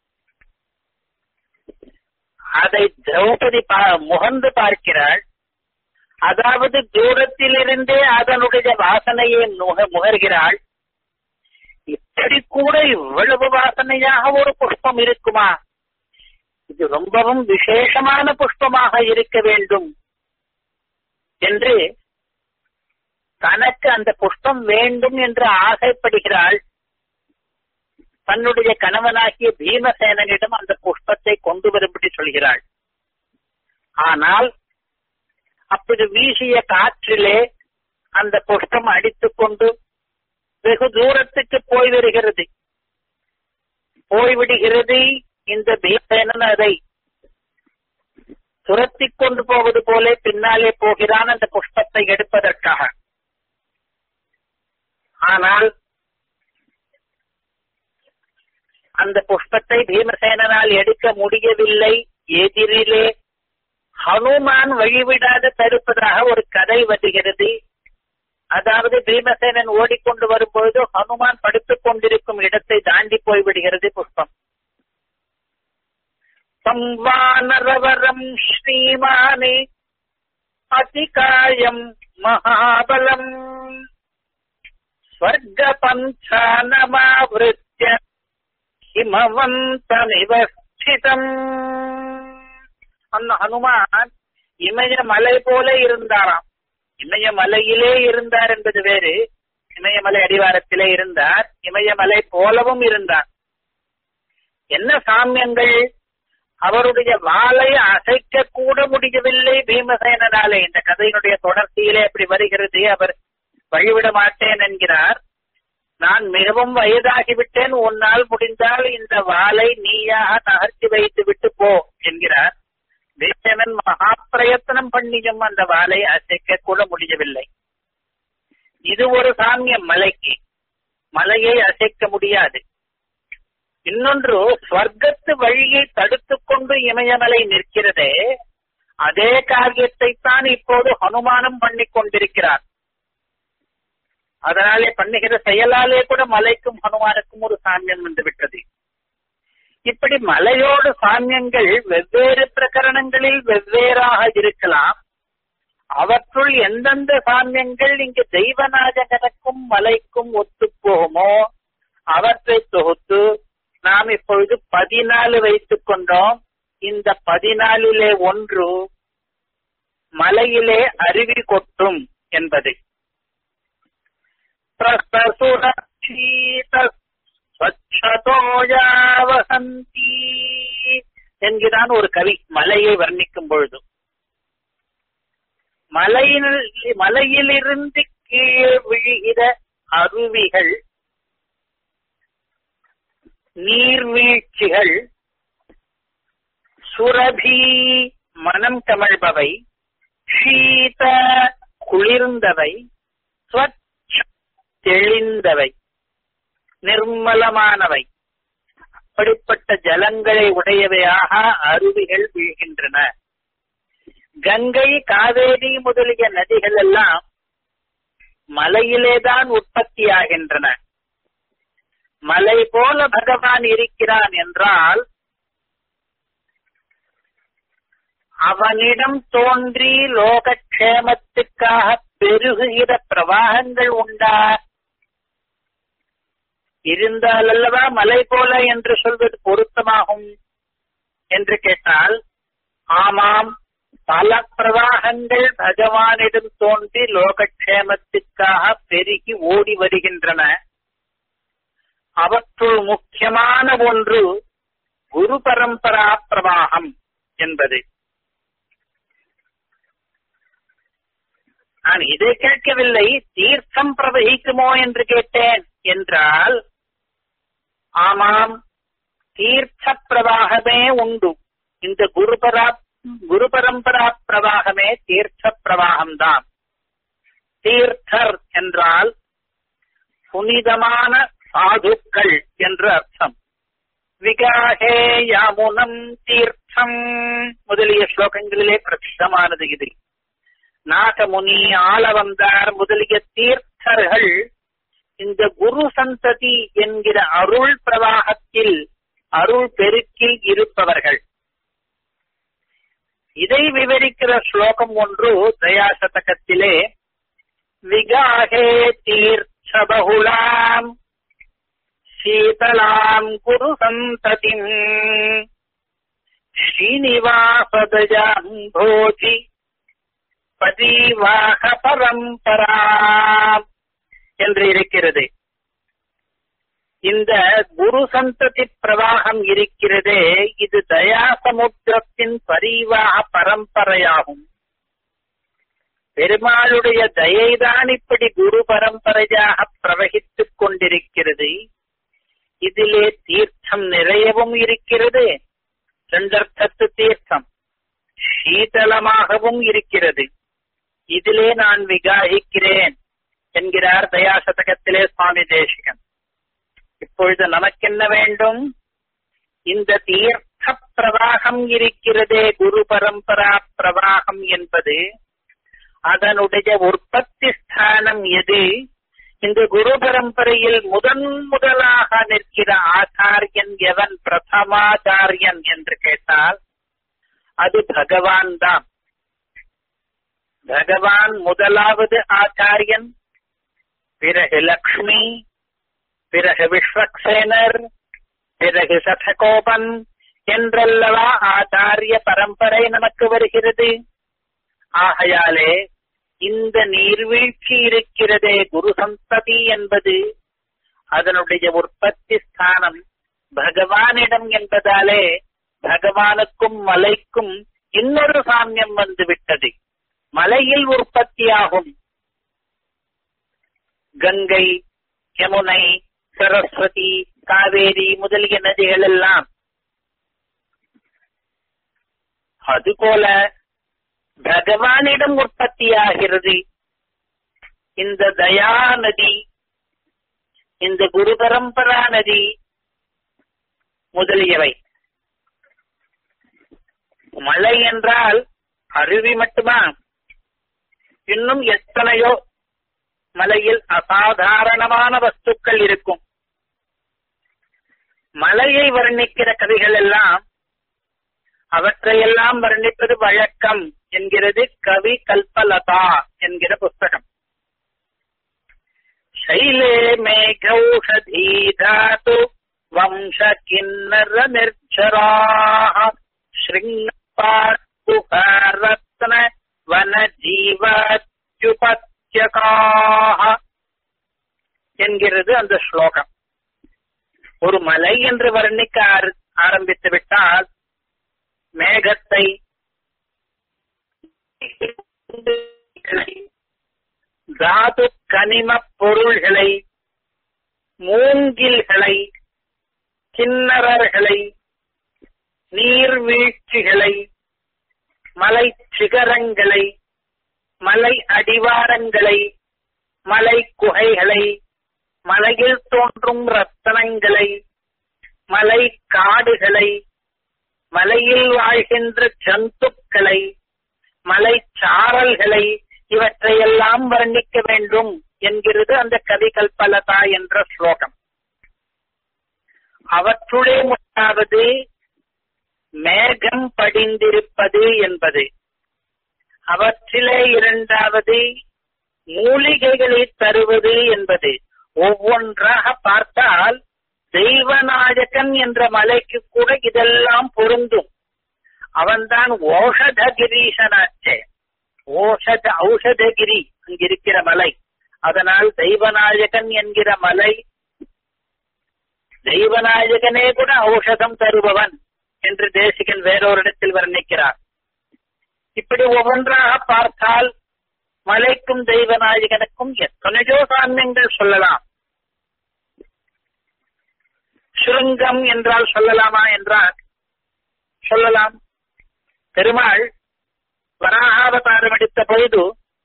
அதை திரௌபதி முகந்து பார்க்கிறாள் அதாவது தூரத்திலிருந்தே அதனுடைய வாசனையை முகர்கிறாள் இப்படி கூட இவ்வளவு வாசனையாக ஒரு புஷ்பம் இருக்குமா இது ரொம்பவும் விசேஷமான புஷ்பமாக இருக்க வேண்டும் என்று தனக்கு அந்த புஷ்பம் வேண்டும் என்று ஆசைப்படுகிறாள் தன்னுடைய கணவனாகிய பீமசேனனிடம் அந்த புஷ்பத்தை கொண்டு வரும்படி சொல்கிறாள் ஆனால் அப்படி வீசிய காற்றிலே அந்த புஷ்பம் அடித்துக் கொண்டு வெகு தூரத்துக்கு போய் வருகிறது போய்விடுகிறது இந்த பீமசேனன் அதை துரத்திக் கொண்டு போவது போல பின்னாலே போகிறான் அந்த புஷ்பத்தை எடுப்பதற்காக ஆனால் அந்த புஷ்பத்தை பீமசேனனால் எடுக்க முடியவில்லை எதிரிலே ஹனுமான் வழிவிடாத தடுப்பதாக ஒரு கதை வருகிறது அதாவது பீமசேனன் ஓடிக்கொண்டு வரும்பொழுது ஹனுமான் படுத்துக் கொண்டிருக்கும் இடத்தை தாண்டி போய்விடுகிறது புஷ்பம் சம்வானரவரம் ஸ்ரீமானே அதிகாயம் மகாபலம் ஸ்வர்கபந்தானமாவிருத்திய ஹிமவந்தமிவ ஸ்திதம் சொன்ன ஹனுமான் இமயமலை போல இருந்தாராம் இமயமலையிலே இருந்தார் என்பது வேறு இமயமலை அடிவாரத்திலே இருந்தார் இமயமலை போலவும் இருந்தார் என்ன சாமியங்கள் அவருடைய வாளை அசைக்க கூட முடியவில்லை பீமசேனனாலே இந்த கதையினுடைய தொடர்ச்சியிலே அப்படி வருகிறது அவர் வழிவிட மாட்டேன் என்கிறார் நான் மிகவும் வயதாகிவிட்டேன் உன்னால் முடிந்தால் இந்த வாளை நீயாக நகர்த்தி வைத்து விட்டு போ என்கிறார் பீமசேனன் மகா பிரயத்தனம் பண்ணியும் அந்த வாளை அசைக்க கூட முடியவில்லை இது ஒரு சாமியம் மலைக்கு மலையை அசைக்க முடியாது இன்னொன்று ஸ்வர்க்கத்து வழியை தடுத்துக் கொண்டு இமயமலை நிற்கிறதே அதே காரியத்தை தான் இப்போது ஹனுமானம் பண்ணிக் கொண்டிருக்கிறார் அதனாலே பண்ணுகிற செயலாலே கூட மலைக்கும் ஹனுமானுக்கும் ஒரு சாமியம் வந்து விட்டது இப்படி மலையோடு சாமியங்கள் வெவ்வேறு பிரகரணங்களில் வெவ்வேறாக இருக்கலாம் அவற்றுள் எந்தெந்த சாமியங்கள் இங்கு தெய்வநாயகனுக்கும் மலைக்கும் ஒத்து போகுமோ அவற்றை தொகுத்து நாம் இப்பொழுது பதினாலு வைத்துக் கொண்டோம் இந்த பதினாலிலே ஒன்று மலையிலே அருவி கொட்டும் என்பது வசந்தி என்கிறான் ஒரு கவி மலையை வர்ணிக்கும் பொழுது மலையில் மலையிலிருந்து கீழே விழுகிற அருவிகள் நீர்வீழ்ச்சிகள் சுரபி மனம் கமழ்பவை ஷீத குளிர்ந்தவை தெளிந்தவை நிர்மலமானவை அப்படிப்பட்ட ஜலங்களை உடையவையாக அருவிகள் வீழ்கின்றன கங்கை காவேரி முதலிய நதிகள் எல்லாம் மலையிலேதான் உற்பத்தியாகின்றன மலை போல பகவான் இருக்கிறான் என்றால் அவனிடம் தோன்றி லோகக்ஷேமத்துக்காக பெருகுகிற பிரவாகங்கள் உண்டா இருந்தால் அல்லவா மலை போல என்று சொல்வது பொருத்தமாகும் என்று கேட்டால் ஆமாம் பல பிரவாகங்கள் பகவானிடம் தோன்றி லோகக்ஷேமத்துக்காக பெருகி ஓடி வருகின்றன அவற்றுள் முக்கியமான ஒன்று குரு பரம்பரா பிரவாகம் என்பது நான் இதை கேட்கவில்லை தீர்த்தம் பிரவகிக்குமோ என்று கேட்டேன் என்றால் ஆமாம் தீர்த்த பிரவாகமே உண்டு இந்த குருபரா குரு பரம்பரா பிரவாகமே தீர்த்த பிரவாகம்தான் தீர்த்தர் என்றால் புனிதமான சாதுக்கள் என்று அர்த்தம் விகாகே யாமுனம் தீர்த்தம் முதலிய ஸ்லோகங்களிலே பிரசித்தமானது இது நாகமுனி ஆளவந்தார் முதலிய தீர்த்தர்கள் இந்த குரு சந்ததி என்கிற அருள் பிரவாகத்தில் அருள் பெருக்கில் இருப்பவர்கள் இதை விவரிக்கிற ஸ்லோகம் ஒன்று தயாசதகத்திலே விகாகே தீர்த்த பகுலாம் சீதலாம் குரு சந்ததிம் ஸ்ரீனிவாசதஜாம் போதி பதிவாக பரம்பரா என்று இருக்கிறது இந்த குரு சந்ததி பிரவாகம் இருக்கிறதே இது தயாசமுத்திரத்தின் பரிவாக பரம்பரையாகும் பெருமாளுடைய தயைதான் இப்படி குரு பரம்பரையாக பிரவகித்துக் கொண்டிருக்கிறது இதிலே தீர்த்தம் நிறையவும் இருக்கிறது செந்தர்த்தத்து தீர்த்தம் சீதளமாகவும் இருக்கிறது இதிலே நான் விகாகிக்கிறேன் என்கிறார் தயாசதகத்திலே சுவாமி தேசிகன் இப்பொழுது நமக்கென்ன வேண்டும் இந்த தீர்த்த பிரவாகம் இருக்கிறதே குரு பரம்பரா பிரவாகம் என்பது அதனுடைய உற்பத்தி ஸ்தானம் எது இந்த குரு பரம்பரையில் முதன் முதலாக நிற்கிற ஆச்சாரியன் எவன் பிரதமாச்சாரியன் என்று கேட்டால் அது பகவான் தான் பகவான் முதலாவது ஆச்சாரியன் பிறகு லக்ஷ்மி பிறகு விஸ்வக்சேனர் பிறகு சதகோபன் என்றல்லவா ஆச்சாரிய பரம்பரை நமக்கு வருகிறது ஆகையாலே இந்த நீர்வீழ்ச்சி இருக்கிறதே குரு சந்ததி என்பது அதனுடைய உற்பத்தி ஸ்தானம் பகவானிடம் என்பதாலே பகவானுக்கும் மலைக்கும் இன்னொரு சாமியம் வந்து விட்டது மலையில் உற்பத்தியாகும் கங்கை யமுனை சரஸ்வதி காவேரி முதலிய நதிகள் எல்லாம் அதுபோல பகவானிடம் உற்பத்தியாகிறது இந்த தயா நதி இந்த குரு பரம்பரா நதி முதலியவை மழை என்றால் அருவி மட்டுமா இன்னும் எத்தனையோ மலையில் அசாதாரணமான வஸ்துக்கள் இருக்கும் மலையை வர்ணிக்கிற கவிகள் எல்லாம் அவற்றையெல்லாம் வர்ணிப்பது வழக்கம் என்கிறது கவி கல்பலதா என்கிற புஸ்தகம் शैले मेघौषधी धातु वंश किन्नर निर्झराः शृङ्गारत्न वन ஜீவத்யுபத்யகாக என்கிறது அந்த ஸ்லோகம் ஒரு மலை என்று வர்ணிக்க ஆர- ஆரம்பித்து விட்டால் மேகத்தை தாது கனிம பொருள்களை மூங்கில்களை கிண்ணறர்களை நீர்வீழ்ச்சிகளை மலை சிகரங்களை மலை அடிவாரங்களை மலை குகைகளை மலையில் தோன்றும் ரத்தனங்களை மலை காடுகளை மலையில் வாழ்கின்ற ஜந்துக்களை மலை சாரல்களை இவற்றையெல்லாம் வர்ணிக்க வேண்டும் என்கிறது அந்த கவி கல்பலதா என்ற ஸ்லோகம் அவற்றுளே முதலாவது மேகம் படிந்திருப்பது என்பது அவற்றிலே இரண்டாவது மூலிகைகளை தருவது என்பது ஒவ்வொன்றாக பார்த்தால் தெய்வநாயகன் என்ற மலைக்கு கூட இதெல்லாம் பொருந்தும் அவன்தான் ஓஷத கிரீஷனாச்சே ஓஷத ஔஷதகிரி அங்கிருக்கிற மலை அதனால் தெய்வநாயகன் என்கிற மலை தெய்வநாயகனே கூட ஔஷதம் தருபவன் என்று தேசிகன் வேறொரு இடத்தில் வர்ணிக்கிறார் இப்படி ஒவ்வொன்றாக பார்த்தால் மலைக்கும் தெய்வநாயகனுக்கும் எத்தனையோ சாமியங்கள் சொல்லலாம் சுருங்கம் என்றால் சொல்லலாமா என்றால் சொல்லலாம் பெருமாள் வராகாவதாரம் எடுத்த பொழுது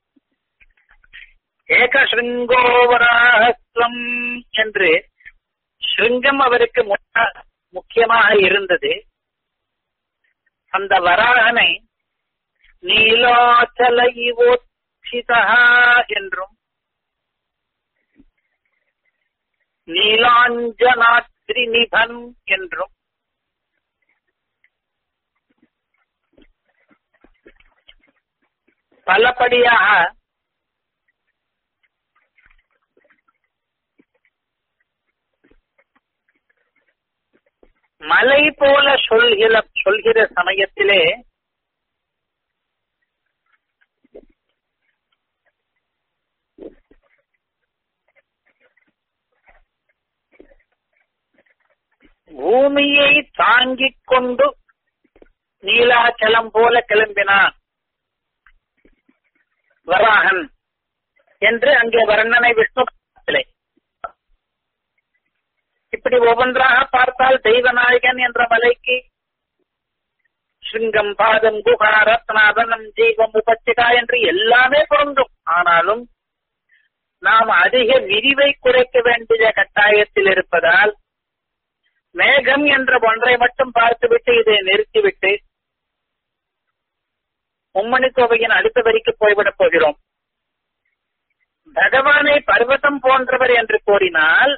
ஏகசிருங்கோவராகத்வம் என்று சிருங்கம் அவருக்கு முன்ன- முக்கியமாக இருந்தது அந்த வராகனை நீலாச்சல இவோச்சிதா என்றும் நீலாஞ்சனாத்ரி நிபன் என்றும் பலபடியாக மலை போல சொல்கிற சொல்கிற சமயத்திலே பூமியை தாங்கிக் கொண்டு நீலாச்சலம் போல கிளம்பினான் வராகன் என்று அங்கே வர்ணனை விஷ்ணு புராணத்திலே. இப்படி ஒவ்வொன்றாக பார்த்தால் தெய்வநாயகன் என்ற மலைக்கு சிங்கம் பாதம் குகா ரத்னாதனம் ஜீவம் உபத்திகா என்று எல்லாமே பொருந்தும் ஆனாலும் நாம் அதிக விரிவை குறைக்க வேண்டிய கட்டாயத்தில் இருப்பதால் மேகம் என்ற ஒன்றை மட்டும் பார்த்துவிட்டு இதை நிறுத்திவிட்டு மும்மணி கோவையின் அடுத்த வரிக்கு போய்விடப் போகிறோம் பகவானை பர்வதம் போன்றவர் என்று கூறினால்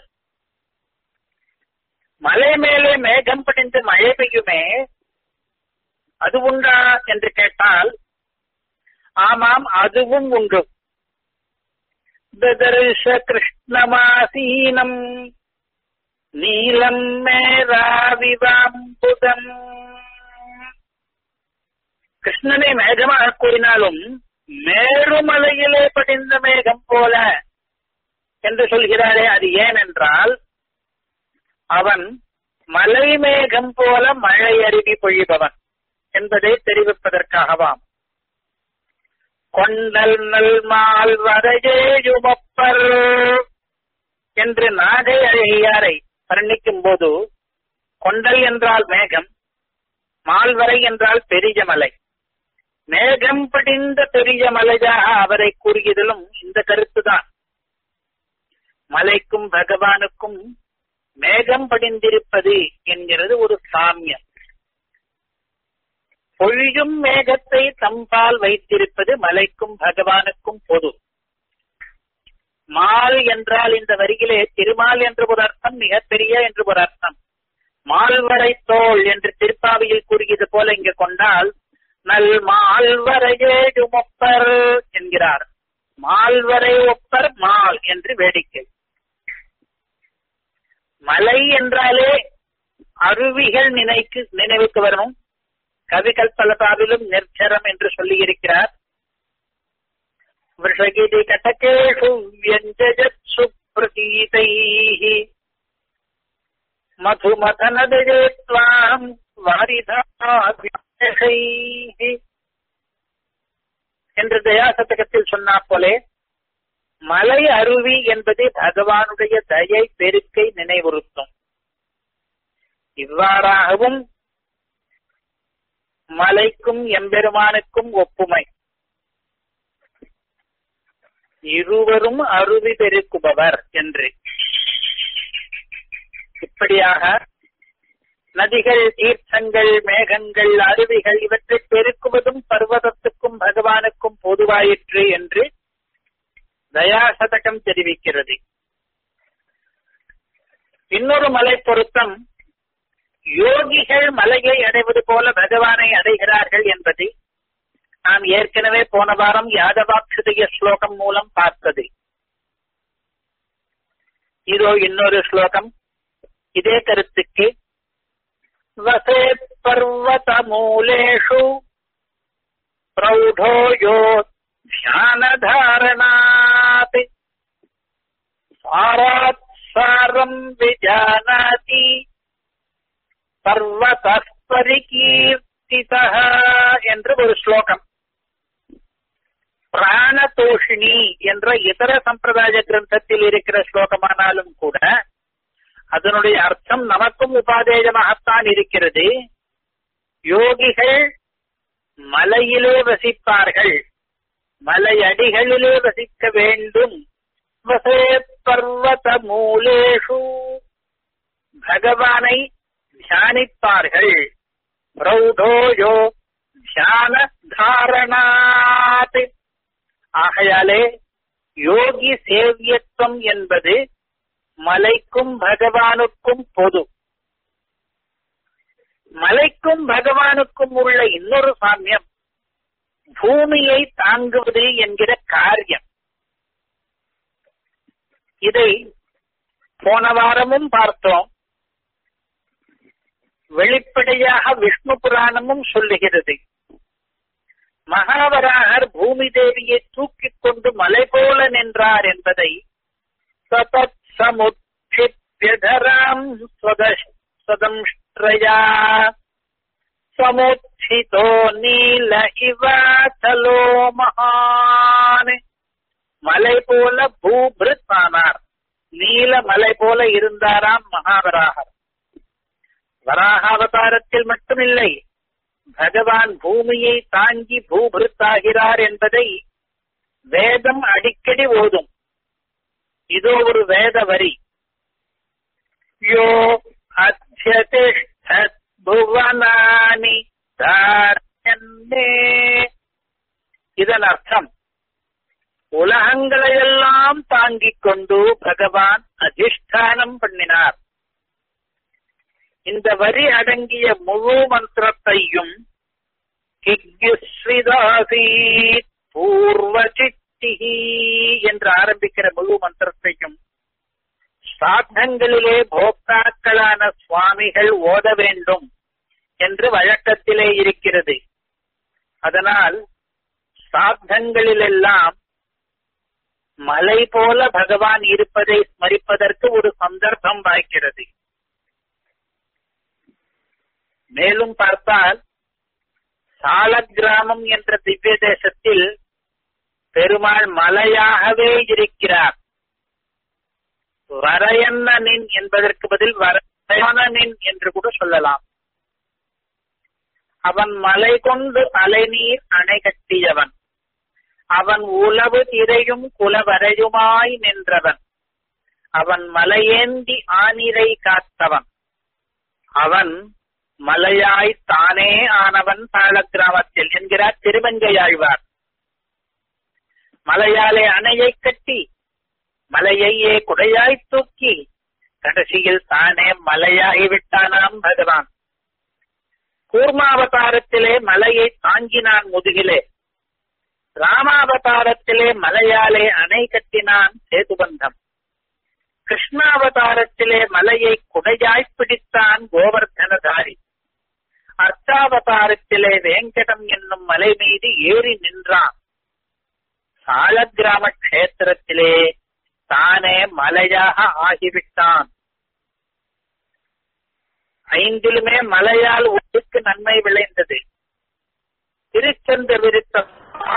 மலை மேலே மேகம் படிந்து மழை பெய்யுமே அது உண்டா என்று கேட்டால் ஆமாம் அதுவும் உண்டு ததர்ஷ கிருஷ்ணமாசீனம் நீலம் மேராவிவாம்புத மேகவதம் கிருஷ்ணனை மேகமாக கூறினாலும் மேருமலையிலே படிந்த மேகம் போல என்று சொல்கிறாரே அது ஏன் என்றால் அவன் மலை மேகம் போல மழை அருவி பொழிபவன் என்பதை தெரிவிப்பதற்காகவாம் கொண்டல் நல் மால் வரையேயுமப்பர் என்று நாகை அழகியாரை வர்ணிக்கும் போது கொண்டல் என்றால் மேகம் மால்வரை என்றால் பெரிய மலை மேகம் படிந்த பெரிய மலையாக அவரை கூறியதிலும் இந்த கருத்துதான் மலைக்கும் பகவானுக்கும் மேகம் படிந்திருப்பது என்கிறது ஒரு சாமியம் பொழியும் மேகத்தை தம்பால் வைத்திருப்பது மலைக்கும் பகவானுக்கும் பொது மால் என்றால் இந்த வரியிலே திருமால் என்று ஒரு அர்த்தம் மிகப்பெரிய என்று ஒரு அர்த்தம் மால்வரை தோல் என்று திருப்பாவியில் கூறியது போல இங்கு கொண்டால் நல் மால்வரையே ஒப்பர் என்கிறார் மால்வரை ஒப்பர் மால் என்று வேடிக்கை மலை என்றாலே அருவிகள் நினைக்கு நினைவுக்கு வரணும் கவி கல்பலதாவிலும் நிர்ஜரம் என்று சொல்லியிருக்கிறார் वृषगिरि कटकेषु व्यञ्जयत्सु प्रतीतैः मधुमथनदये त्वाम् வாரிதாபிஷைः என்று தயாசதகத்தில் சொன்னா போலே மலை அருவி என்பது பகவானுடைய தயை பெருக்கை நினைவுறுத்தும் இவ்வாறாகவும் மலைக்கும் எம்பெருமானுக்கும் ஒப்புமை இருவரும் அருவி பெருக்குபவர் என்று இப்படியாக நதிகள் தீர்த்தங்கள் மேகங்கள் அருவிகள் இவற்றை பெருக்குவதும் பர்வதத்துக்கும் பகவானுக்கும் பொதுவாயிற்று என்று தயாசதகம் தெரிவிக்கிறது இன்னொரு மலை பொருத்தம் யோகிகள் மலையை அடைவது போல பகவானை அடைகிறார்கள் என்பது நாம் ஏற்கனவே போன வாரம் யாதவாட்சுதய ஸ்லோகம் மூலம் பார்த்தது இதோ இன்னொரு ஸ்லோகம் இதே கருத்துக்கு வசேத் பர்வத மூலேஷு பிரௌಢோ யோ ध्यानधारणात् सारात् सारम् विजानाति पर्वतः परिकीर्तितः என்று ஒரு ஸ்லோகம் பிராணதோஷினி என்ற இதர சம்பிரதாய கிரந்தத்தில் இருக்கிற ஸ்லோகமானாலும் கூட அதனுடைய அர்த்தம் நமக்கும் உபாதேயமாகத்தான் இருக்கிறது யோகிகள் மலையிலே வசிப்பார்கள் மலையடிகளிலே வசிக்க வேண்டும் வசே பர்வத மூலேஷு பகவானை தியானிப்பார்கள் பிரௌடோயோ தியான தாரணாத் ஆகையாலே யோகி சேவியத்துவம் என்பது மலைக்கும் பகவானுக்கும் பொது மலைக்கும் பகவானுக்கும் உள்ள இன்னொரு சாமியம் பூமியை தாங்குவது என்கிற காரியம் இதை போன வாரமும் பார்த்தோம் வெளிப்படையாக விஷ்ணு புராணமும் சொல்லுகிறது மகாவராகர் பூமி தேவியை தூக்கிக் கொண்டு மலை போல நின்றார் என்பதை சதத் சமுட்சித்யதராம் ஸ்வதம்ஷ்ட்ரயா சமுச்சிதோ நீல இவாச்சலோ மகான் மலை போல பூபிருத் ஆனார் நீல மலை போல இருந்தாராம் மகாவராகர் வராக அவதாரத்தில் மட்டுமில்லை பகவான் பூமியை தாங்கி பூபிருத்தாகிறார் என்பதை வேதம் அடிக்கடி ஓதும் இதோ ஒரு வேத வரி யோ அத்தியதிஷ்டத் புவனானி தாரண்யே இதன் அர்த்தம் உலகங்களையெல்லாம் தாங்கிக் கொண்டு பகவான் அதிஷ்டானம் பண்ணினார் இந்த வரி அடங்கிய முழு மந்திரத்தையும் பூர்வ சித்திகி என்று ஆரம்பிக்கிற முழு மந்திரத்தையும் சாத்தங்களிலே போக்தாக்களான சுவாமிகள் ஓத வேண்டும் என்று வழக்கத்திலே இருக்கிறது அதனால் சாத்தங்களிலெல்லாம் மலை போல பகவான் இருப்பதை ஸ்மரிப்பதற்கு ஒரு சந்தர்ப்பம் வாய்க்கிறது மேலும் பார்த்தால் சால கிராமம் என்ற திவ்ய தேசத்தில் பெருமாள் மலையாகவே இருக்கிறார் வரையன்னனின் என்பதற்கு பதில் வரையனனின் என்று கூட சொல்லலாம் அவன் மலை கொண்டு அலைநீர் அணை கட்டியவன் அவன் உளவு திரையும் குலவரையுமாய் நின்றவன் அவன் மலையேந்தி ஆனிரை காத்தவன் அவன் மலையாய் தானே ஆனவன் தாழ கிராமத்தில் என்கிறார் திருவங்கையாழ்வார் மலையாலே அணையை கட்டி மலையையே குடையாய் தூக்கி கடைசியில் தானே மலையாகி விட்டானாம் பகவான் கூர்மாவதாரத்திலே மலையை தாங்கினான் முதுகிலே ராமாவதாரத்திலே மலையாலே அணை கட்டினான் சேதுபந்தம் கிருஷ்ணாவதாரத்திலே மலையை குடையாய் பிடித்தான் கோவர்தனதாரி அர்த்தாவதாரத்திலே வேங்கடம் என்னும் மலை மீது ஏறி நின்றான் சாலக்கிராம கஷேத்திரத்திலே தானே மலையாக ஆகிவிட்டான் ஐந்திலுமே மலையால் உயிருக்கு நன்மை விளைந்தது திருச்செந்த விருத்தம்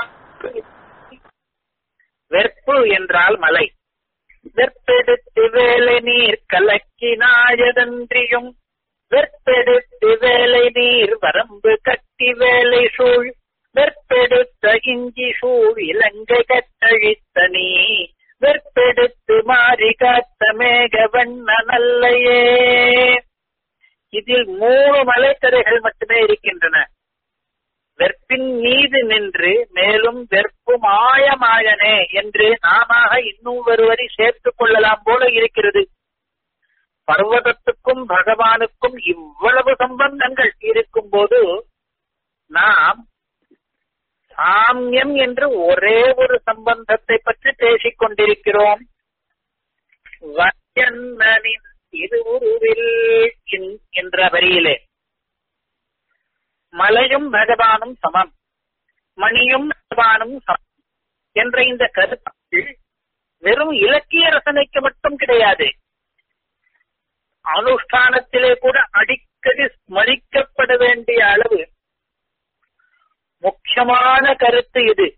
வெற்பு என்றால் மலை வெற்பெடுத்து வேலை நீர் கலக்கினாயதன்றியும் வெற்பெடுத்து வேலை நீர் வரம்பு கட்டி வேலை சூழ் வெற்பெடுத்த இஞ்சி சூழ் இலங்கை கட்டழித்த நீ வெற்பெடுத்து மாறி காத்த மேக வண்ண நல்லையே இதில் மூணு மலைக்கரைகள் மட்டுமே இருக்கின்றன வெற்பின் மீது நின்று மேலும் வெற்பு மாயமாயனே என்று நாம இன்னும் ஒரு வரி சேர்த்துக் கொள்ளலாம் போல இருக்கிறது பர்வதத்துக்கும் பகவானுக்கும் இவ்வளவு சம்பந்தங்கள் இருக்கும் போது நாம் சாமியம் என்று ஒரே ஒரு சம்பந்தத்தை பற்றி பேசிக் கொண்டிருக்கிறோம் வயன்னனின் திருவுருவில் என்ற வரியிலே மலையும் பகவானும் சமம் மணியும் பகவானும் சமம் என்ற இந்த கருத்து வெறும் இலக்கிய ரசனைக்கு மட்டும் கிடையாது அனுஷ்டானத்திலே கூட அடிக்கடி ஸ்மரிக்கப்பட வேண்டிய அளவு முக்கியமான கருத்து இது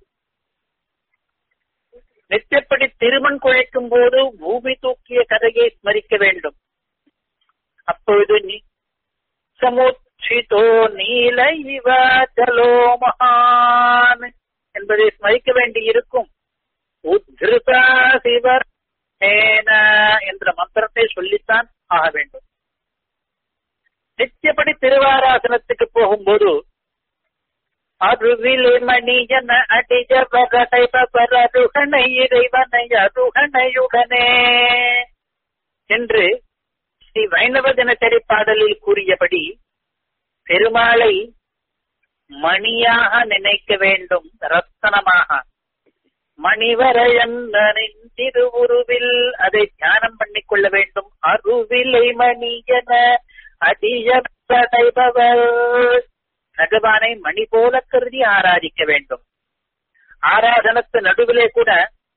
நித்தியப்படி திருமண் குழைக்கும் போது பூமி தூக்கிய கதையை ஸ்மரிக்க வேண்டும் அப்பொழுது நீ சமுச்சிதோ நீல இவ ஜலோ மகான் என்பதை ஸ்மரிக்க வேண்டி இருக்கும் உத்ருதா சிவர் என்ற மந்திரத்தை சொல்லித்தான் ஆக வேண்டும் நித்தியப்படி திருவாராசனத்துக்கு போகும்போது அருவிலே மணியன அடிஜ வரடை பரருகனை இறைவனை அருகனையுடனே என்று ஸ்ரீ வைணவ தினசரி பாடலில் கூறியபடி பெருமாளை மணியாக நினைக்க வேண்டும் ரத்தனமாக மணிவரையன்னனின் திருவுருவில் அதை தியானம் பண்ணிக் கொள்ள வேண்டும் அருவிலை மணியன அடியடைபவர் பகவானை மணி போல கருதி ஆராதிக்க வேண்டும் ஆராதனத்து நடுவிலே கூட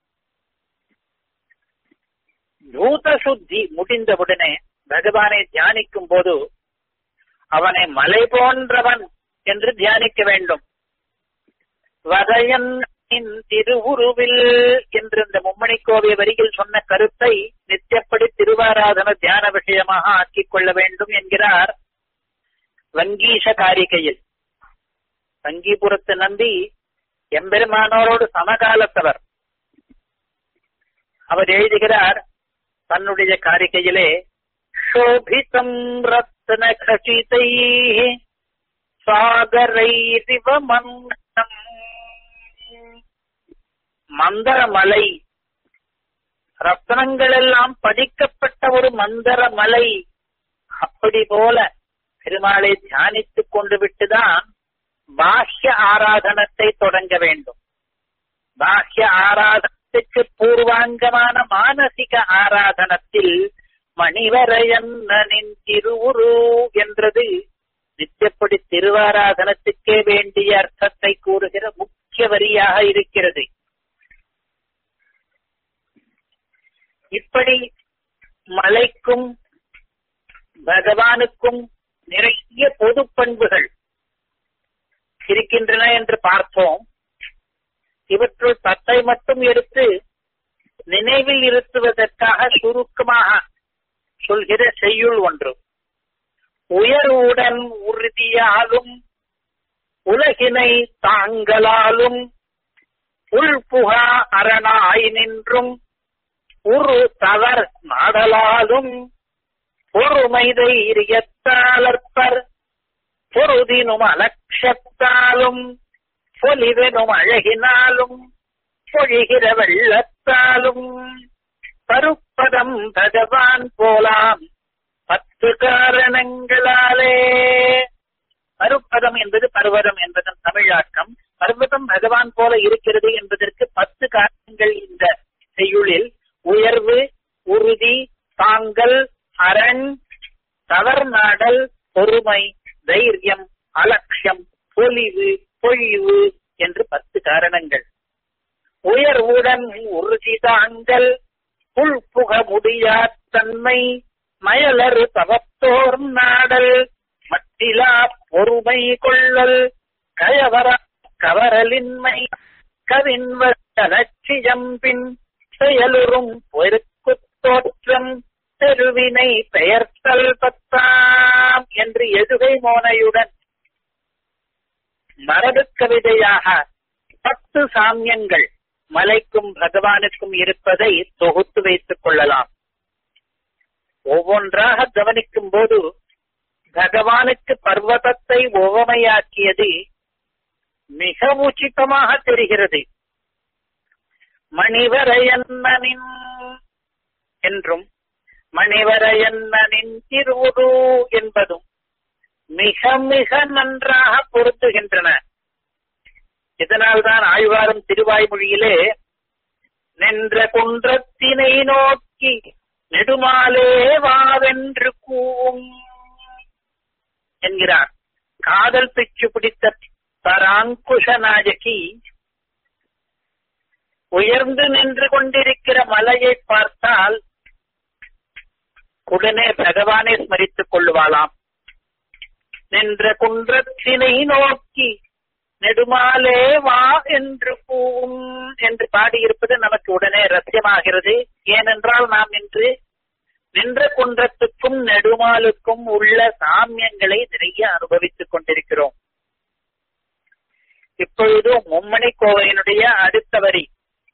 பூத சுத்தி முடிந்தவுடனே பகவானை தியானிக்கும் போது அவனை மலை போன்றவன் என்று தியானிக்க வேண்டும் வதையன் திருவுருவில் என்று இந்த மும்மணி கோவை வரியில் சொன்ன கருத்தை நித்தியப்படி திருவாராதன தியான விஷயமாக ஆக்கிக் கொள்ள வேண்டும் என்கிறார் வங்கீஷ காரிகையில் வங்கிபுரத்து நம்பி எம்பெருமானோரோடு சமகாலத்தவர் அவர் எழுதுகிறார் தன்னுடைய காரிகையிலே சோபிதம் ரத்ன கசிதை சாகரை சிவமந்தம் மந்தரமலை ரத்னங்கள் எல்லாம் பதிக்கப்பட்ட ஒரு மந்தர மலை அப்படி போல பெருமாளை தியானித்துக் கொண்டு விட்டுதான் பாஹ்ய ஆராதனத்தை தொடங்க வேண்டும் பாஹ்ய ஆராதனத்துக்கு பூர்வாங்கமான மானசிக ஆராதனத்தில் மணிவரையன்னனின் திருவுரு என்றது நித்தியப்படி திருவாராதனத்துக்கே வேண்டிய அர்த்தத்தை கூறுகிற முக்கிய வரியாக இருக்கிறது இப்படி மலைக்கும் பகவானுக்கும் நிறைய பொது பண்புகள் இருக்கின்றன என்று பார்த்தோம் இவற்றுள் பத்தை மட்டும் எடுத்து நினைவில் இருத்துவதற்காக சுருக்கமாக சொல்கிற செய்யுள் ஒன்று உயர்வுடன் உறுதியாலும் உலகினை தாங்களாலும் உள்புகா அரணாய் நின்றும் உரு தவர் நாடலாலும் பொறுமை தைரியத்தாலற்பர் பொருதினும் அலட்சத்தாலும் பொலிவெனும் அழகினாலும் பொழிகிற வெள்ளத்தாலும் பருப்பதம் பகவான் போலாம் பத்து காரணங்களாலே பருப்பதம் என்பது பர்வதம் என்பதன் தமிழாக்கம் பர்வதம் பகவான் போல இருக்கிறது என்பதற்கு பத்து காரணங்கள் இந்த செய்யுளில் உயர்வு உறுதி தாங்கல் அரண் தவறுநாடல் பொறுமை தைரியம் அலட்சியம் பொலிவு பொழிவு என்று பத்து காரணங்கள் உயர்வுடன் உறுதி தாங்கல் புக முடியா தன்மை மயலறு தவத்தோர் நாடல் மட்டிலா பொறுமை கொள்ளல் கயவர கவரலின்மை கவின்வலட்சியம் பின் செயலுறும் பொறுக்கு தோற்றம் தெருவினை பெயர்த்தல் பத்தாம் என்று எதுகை மோனையுடன் மரபு கவிதையாக பத்து சாமியங்கள் மலைக்கும் பகவானுக்கும் இருப்பதை தொகுத்து வைத்துக் கொள்ளலாம் ஒவ்வொன்றாக கவனிக்கும் போது பகவானுக்கு பர்வதத்தை உவமையாக்கியது மிக உச்சிதமாக தெரிகிறது மணிவரையன்னனின் என்றும் மணிவரையன்னனின் திருவுரு என்பதும் மிக மிக நன்றாக பொருத்துகின்றன இதனால்தான் ஆழ்வாரும் திருவாய்மொழியிலே நின்ற குன்றத்தினை நோக்கி நெடுமாலே வாவென்று கூவும் என்கிறார் காதல் பிச்சு பிடித்த பராங்குஷ நாயகி உயர்ந்து நின்று கொண்டிருக்கிற மலையை பார்த்தால் உடனே பகவானை ஸ்மரித்துக் கொள்ளுவாளாம் நின்ற குன்றத்தினை நோக்கி நெடுமாலே வா என்று கூவும் என்று பாடியிருப்பது நமக்கு உடனே ரத்தியமாகிறது ஏனென்றால் நாம் இன்று நின்ற குன்றத்துக்கும் நெடுமாலுக்கும் உள்ள சாமியங்களை நிறைய அனுபவித்துக் கொண்டிருக்கிறோம் இப்பொழுது மும்மணி கோவையினுடைய அடுத்த வரி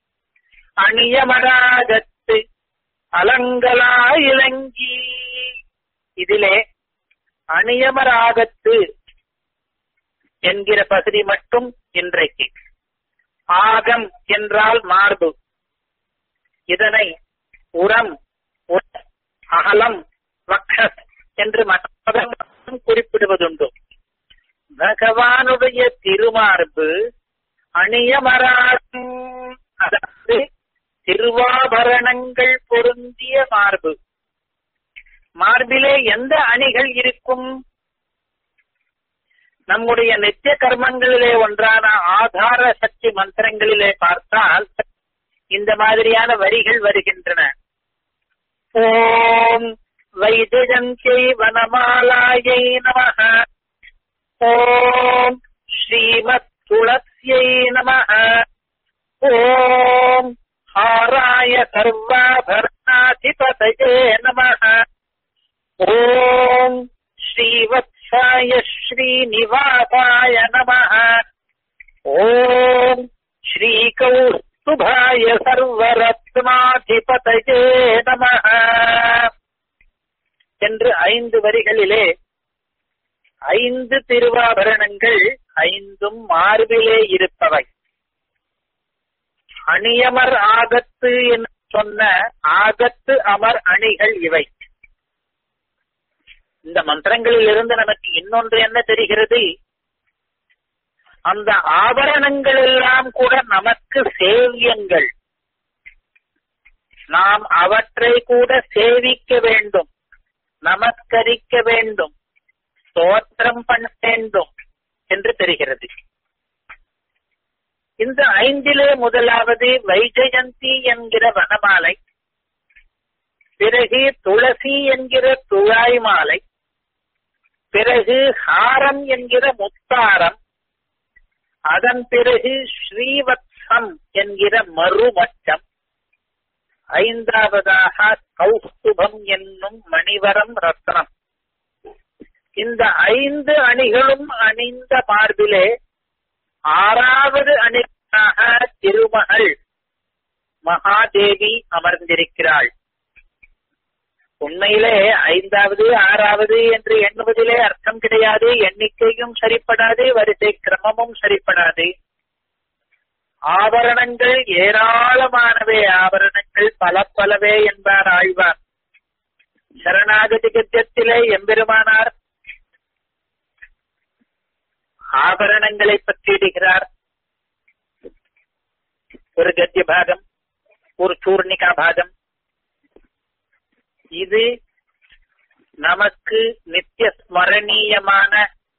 அணியமராகத்து அலங்கலா இளங்கி இதிலே அணியமராகத்து என்கிற பகுதி மட்டும் இன்றைக்கு ஆகம் என்றால் மார்பு இதனை உரம் அகலம் வக்ஷத் என்று மற்றதும் குறிப்பிடுவதுண்டு பகவானுடைய திருமார்பு அணியமராகும் அதாவது திருவாபரணங்கள் பொருந்திய மார்பு மார்பிலே எந்த அணிகள் இருக்கும் நம்முடைய நித்திய கர்மங்களிலே ஒன்றான ஆதார சக்தி மந்திரங்களிலே பார்த்தால் இந்த மாதிரியான வரிகள் வருகின்றன ஓம் வைஜயந்தை வனமாலாயை நம ஓம் ஸ்ரீமத் துளசியை நம ஓம் ஹாராய சர்வாபரணாதிபதயே நம ஓம் ஸ்ரீவத்சாய ஸ்ரீனிவாசாய நம ஓம் ஸ்ரீகௌஸ்துபாய சர்வரத்னாதிபதயே நம என்று ஐந்து வரிகளிலே ஐந்து திருவாபரணங்கள் ஐந்தும் மார்பிலே இருப்பவை அணியமர் ஆகத்து என்று சொன்ன ஆகத்து அமர் அணிகள் இவை இந்த மந்திரங்களில் இருந்து நமக்கு இன்னொன்று என்ன தெரிகிறது அந்த ஆபரணங்கள் எல்லாம் கூட நமக்கு சேவியங்கள் நாம் அவற்றை கூட சேவிக்க வேண்டும் நமஸ்கரிக்க வேண்டும் ஸ்தோத்திரம் பண்ண வேண்டும் என்று தெரிகிறது இந்த ஐந்திலே முதலாவது வைஜெயந்தி என்கிற வனமாலை பிறகு துளசி என்கிற துழாய் மாலை பிறகு ஹாரம் என்கிற முத்தாரம் அதன் பிறகு ஸ்ரீவத்சம் என்கிற மறுமச்சம் ஐந்தாவதாக கௌஸ்துபம் என்னும் மணிவரம் ரத்னம் இந்த ஐந்து அணிகளும் அணிந்த மார்பிலே ஆறாவது அணிகளாக திருமகள் மகாதேவி அமர்ந்திருக்கிறாள் உண்மையிலே ஐந்தாவது ஆறாவது என்று எண்ணுவதிலே அர்த்தம் கிடையாது எண்ணிக்கையும் சரிப்படாது வரிசை கிரமமும் சரிப்படாது ஆபரணங்கள் ஏராளமானவே ஆபரணங்கள் பல பலவே என்பார் ஆழ்வார் சரணாகதி கத்தியத்திலே எம்பெருமானார் ஆபரணங்களை பற்றியிடுகிறார் ஒரு கத்திய பாகம் ஒரு சூர்ணிகா பாகம் இது நமக்கு நித்திய ஸ்மரணீயமான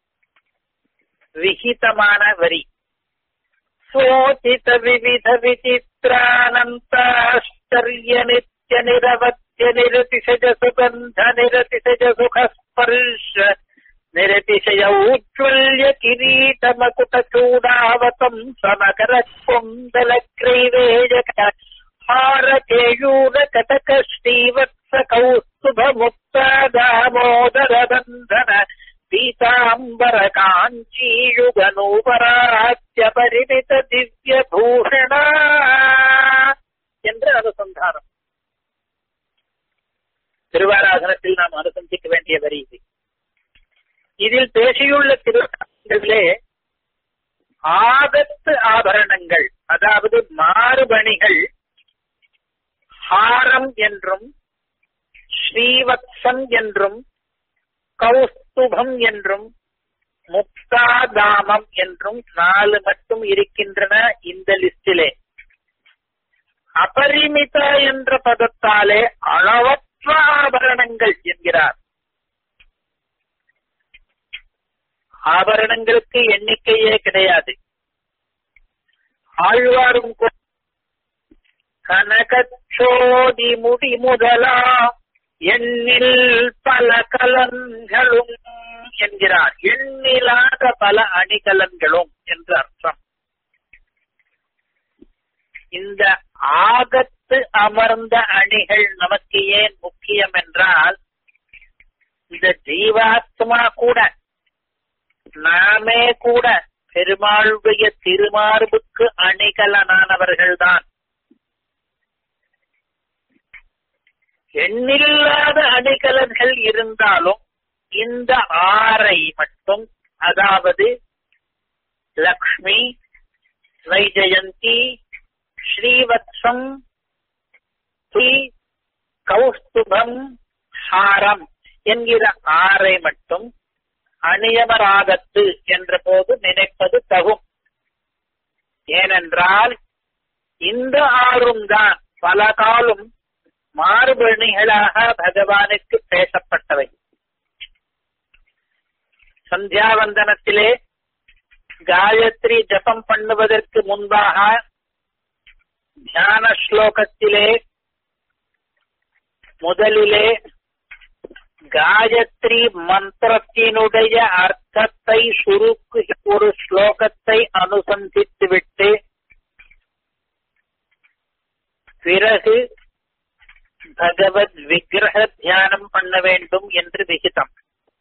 விகிதமான வரி சோதித விவித விசித்ரானந்தாஷ்டர்ய நித்ய நிரவத்ய நிரதிசஜ சுகந்த நிரதிசஜ சுகஸ்பர்ஷ நிரதிசய ஊஜ்வல்ய கிரீடமகுட சூடாவதம் சமகர குந்தல கிரைவேஜக हारकेयूर कटक श्रीवत्स कौस्तुभ मुक्त दामोदर बन्धन पीताम्बर काञ्चीयुगनूपरात्य परिमित दिव्य भूषण என்று அனுசந்தானம் திருவாராதனத்தில் நாம் அனுசந்திக்க வேண்டிய வரி இது இதில் பேசியுள்ள திருவிழாக்களிலே ஆகத்து ஆபரணங்கள் அதாவது மாறுபணிகள் ஹாரம் என்றும் ஸ்ரீவத்சம் என்றும் கௌஸ்துபம் என்றும் முக்தாதாமம் என்றும் நாலு மட்டும் இருக்கின்றன இந்த லிஸ்டிலே அபரிமித என்ற பதத்தாலே அளவற்ற ஆபரணங்கள் என்கிறார் ஆபரணங்களுக்கு எண்ணிக்கையே கிடையாது ஆழ்வாரும் கனகச்சோதி முடி முதலா எண்ணில் பல கலன்களும் என்கிறார் எண்ணிலாத பல அணிகலன்களும் என்று அர்த்தம் இந்த ஆகத்து அமர்ந்த அணிகள் நமக்கு ஏன் முக்கியம் என்றால் இந்த ஜீவாத்மா கூட நாமே கூட பெருமாளுடைய திருமார்புக்கு அணிகலனானவர்கள்தான் எண்ணில்லாத அணிகலன்கள் இருந்தாலும் இந்த ஆறை மட்டும் அதாவது லக்ஷ்மி வைஜயந்தி ஸ்ரீவத்சம் ஸ்ரீ கௌஸ்துபம் ஹாரம் என்கிற ஆறை மட்டும் அணியமராகத்து என்ற போது நினைப்பது தகும் ஏனென்றால் இந்த ஆறும் தான் பல காலம் மாறுபணிகளாக பகவானுக்கு பேசப்பட்டவை சந்தியாவந்தனத்திலே காயத்ரி ஜபம் பண்ணுவதற்கு முன்பாக தியான ஸ்லோகத்திலே முதலிலே காயத்ரி மந்திரத்தினுடைய அர்த்தத்தை சுருக்கு ஒரு ஸ்லோகத்தை அனுசந்தித்துவிட்டு பிறகு பகவத் விக்கிரக தியானம் பண்ண வேண்டும் என்று விகிதம்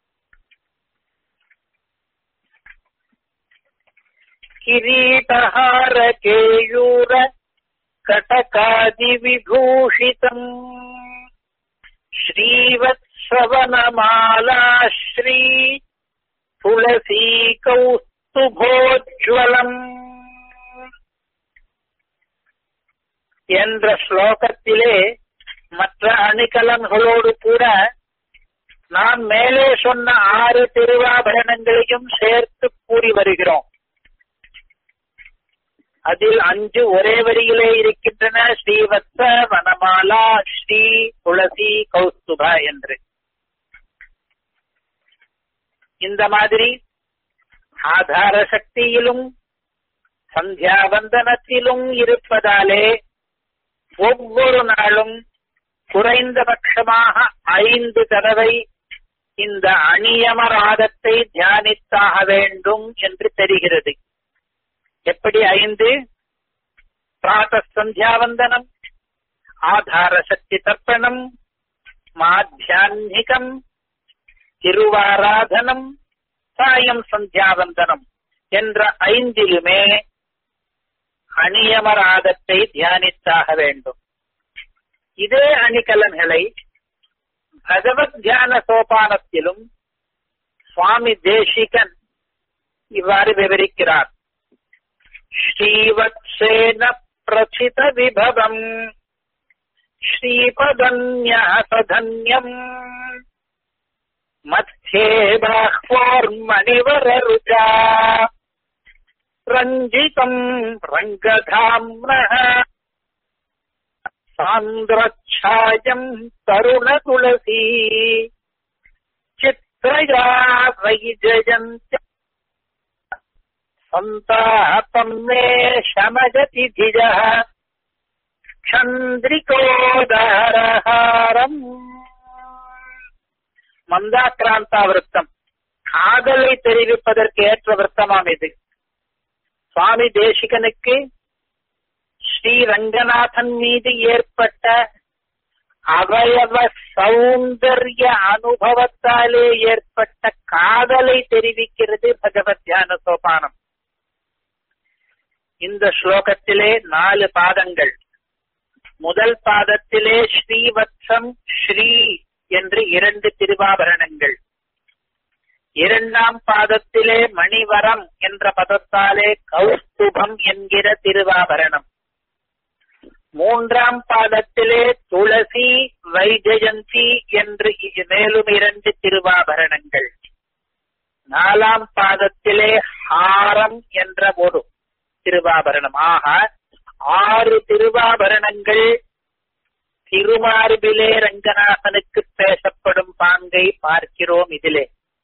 கிரீடஹார கேயூர கட்டகாதி விபூஷிதம் ஸ்ரீவத்சவனமாலா ஸ்ரீ துளசி கௌஸ்துபோஜ்வலம் என்ற ஸ்லோகத்திலே மற்ற அணிகலன்களோடு கூட நாம் மேலே சொன்ன ஆறு திருவாபரணங்களையும் சேர்த்து கூறி வருகிறோம் அதில் அஞ்சு ஒரே வரியிலே இருக்கின்றன ஸ்ரீவத்ச வனமாலா ஸ்ரீ துளசி கௌஸ்துபா என்று இந்த மாதிரி ஆதார சக்தியிலும் சந்தியாவந்தனத்திலும் இருப்பதாலே ஒவ்வொரு நாளும் குறைந்தபட்சமாக ஐந்து தடவை இந்த அணியமராதத்தை தியானித்தாக வேண்டும் என்று தெரிகிறது எப்படி ஐந்து பிராத சந்தியாவந்தனம் ஆதார சக்தி தர்ப்பணம் மாத்தியான்மிகம் திருவாராதனம் சாயம் சந்தியாவந்தனம் என்ற ஐந்திலுமே அணியமராதத்தை தியானித்தாக வேண்டும் இதே அணிகலன்களை பகவத் தியான சோபானத்திலும் சுவாமி தேசிகன் இவ்வாறு விவரிக்கிறார் ஸ்ரீவத்சேன பிரசித விபவம் ஸ்ரீபதன்யம் மத்தியே பாஹ்வோர்மணிவரருஜா ரஞ்சிதம் ரங்கதாம்னः சாந்திரச்சாயம் தருண துளசி சித்ரயா வைஜயந்த் சந்தாபம் மே சமஜதி திஜः சந்திரிகோதாரஹாரம் மந்தாக்கிராந்தா விருத்தம் காதலை தெரிவிப்பதற்கு ஏற்ற விருத்தமாம் இது சுவாமி தேசிகனுக்கு ஸ்ரீ ரங்கநாதன் மீது ஏற்பட்ட அவயவ சௌந்தர்ய அனுபவத்தாலே ஏற்பட்ட காதலை தெரிவிக்கிறது பகவத் தியான சோபானம் இந்த ஸ்லோகத்திலே நாலு பாதங்கள் முதல் பாதத்திலே ஸ்ரீவத்சம் ஸ்ரீ என்று இரண்டு திருவாபரணங்கள் இரண்டாம் பாதத்திலே மணிவரம் என்ற பதத்தாலே கௌஸ்துபம் என்கிற திருவாபரணம் மூன்றாம் பாதத்திலே துளசி வைஜயந்தி என்று மேலும் இரண்டு திருவாபரணங்கள் நாலாம் பாதத்திலே ஹாரம் என்ற ஒரு திருவாபரணம் ஆக ஆறு திருவாபரணங்கள் திருமார்பிலே ரங்கநாதனுக்கு பேசப்படும் பாங்கை பார்க்கிறோம் இதிலே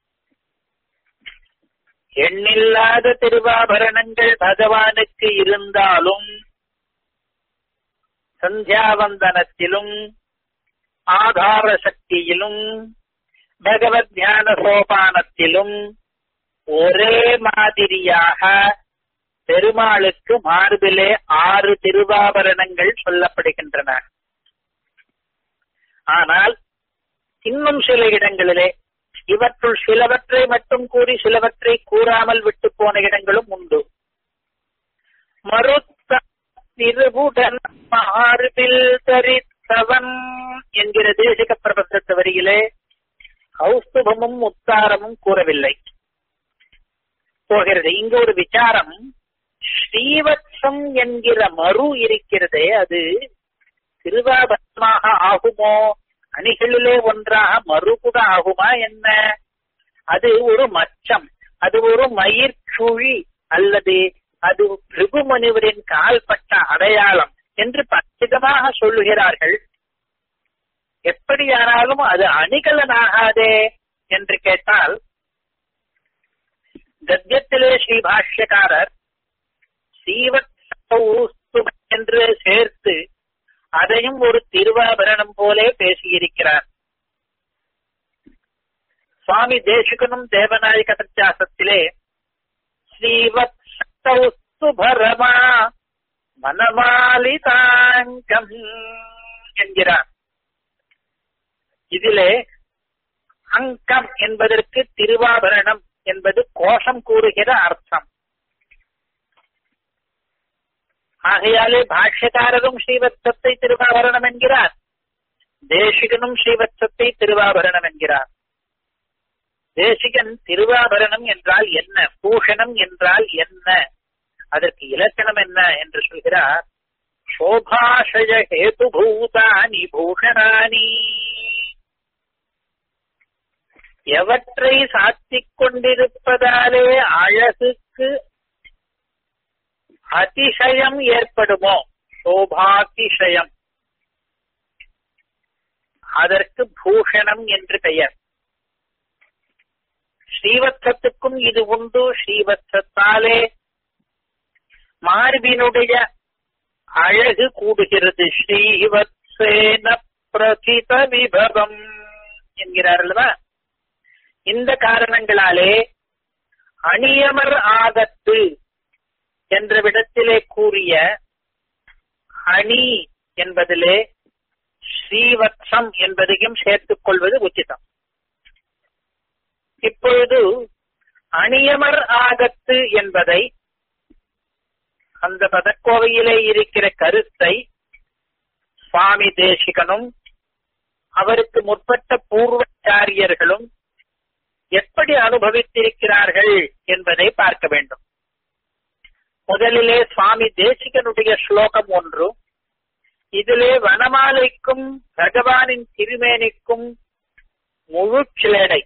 எண்ணில்லாத திருவாபரணங்கள் பகவானுக்கு இருந்தாலும் சந்தியாவந்தனத்திலும் ஆதார சக்தியிலும் பகவத் தியான சோபானத்திலும் ஒரே மாதிரியாக பெருமாளுக்கு மார்பிலே ஆறு திருவாபரணங்கள் சொல்லப்படுகின்றன ஆனால் இன்னும் சில இடங்களிலே இவற்றுள் சிலவற்றை மட்டும் கூறி சிலவற்றை கூறாமல் விட்டு போன இடங்களும் உண்டு மறுத்த திருவுடன் மார்பில் தரித்தவன் என்கிற தேசிக பிரபந்தத்து வரியிலே கௌஸ்துபமும் உத்தாரமும் கூறவில்லை போகிறது இங்க ஒரு விசாரம் ஸ்ரீவத்சம் என்கிற மறு இருக்கிறதே அது திருவாபரணமாக ஆகுமோ அணிகளிலே ஒன்றாக மறு கூட ஆகுமா என்ன அது ஒரு மச்சம் அது ஒரு மயிர்ச்சுழி அல்லது அது பிருகுமணிவரின் கால்பட்ட அடையாளம் என்று பச்சிதமாக சொல்லுகிறார்கள் எப்படியானாலும் அது அணிகலனாகாதே என்று கேட்டால் கத்தியத்திலே ஸ்ரீ பாஷ்யக்காரர் சீவத் என்று சேர்த்து அதையும் ஒரு திருவாபரணம் போலே பேசியிருக்கிறார் சுவாமி தேசிகனும் தேவநாயக சத்தியாசத்திலே ஸ்ரீவத் பரமா மனமாலிதாங்கம் என்கிறார் இதிலே அங்கம் என்பதற்கு திருவாபரணம் என்பது கோஷம் கூறுகிற அர்த்தம் ஆகையாலே பாஷ்யக்காரரும் ஸ்ரீவத்சத்தை திருவாபரணம் என்கிறார் தேசிகனும் ஸ்ரீவத்சத்தை திருவாபரணம் என்கிறார் தேசிகன் திருவாபரணம் என்றால் என்ன பூஷணம் என்றால் என்ன அதற்கு இலக்கணம் என்ன என்று சொல்கிறார் சோபாஷய ஹேதுபூதானி பூஷணானி எவற்றை சாத்திக் கொண்டிருப்பதாலே அழகுக்கு அதிசயம் ஏற்படுமோ சோபாதிசயம் அதற்கு பூஷணம் என்று பெயர் ஸ்ரீவத்சத்துக்கும் இது உண்டு ஸ்ரீவத்சத்தாலே மார்பினுடைய அழகு கூடுகிறது ஸ்ரீவத்சேன பிரசித விபவம் என்கிறார் அல்லவா இந்த காரணங்களாலே அணியமர் ஆகத்து என்ற விடத்திலே கூறிய அணி என்பதிலே ஸ்ரீவத்சம் என்பதையும் சேர்த்துக் கொள்வது உச்சிதம் இப்பொழுது அணியமர் ஆகத்து என்பதை அந்த பதக்கோவையிலே இருக்கிற கருத்தை சுவாமி தேசிகனும் அவருக்கு முற்பட்ட பூர்வாச்சாரியர்களும் எப்படி அனுபவித்திருக்கிறார்கள் என்பதை பார்க்க வேண்டும் முதலிலே சுவாமி தேசிகனுடைய ஸ்லோகம் ஒன்று இதிலே வனமாலைக்கும் பகவானின் திருமேனிக்கும் முழு சிலேடை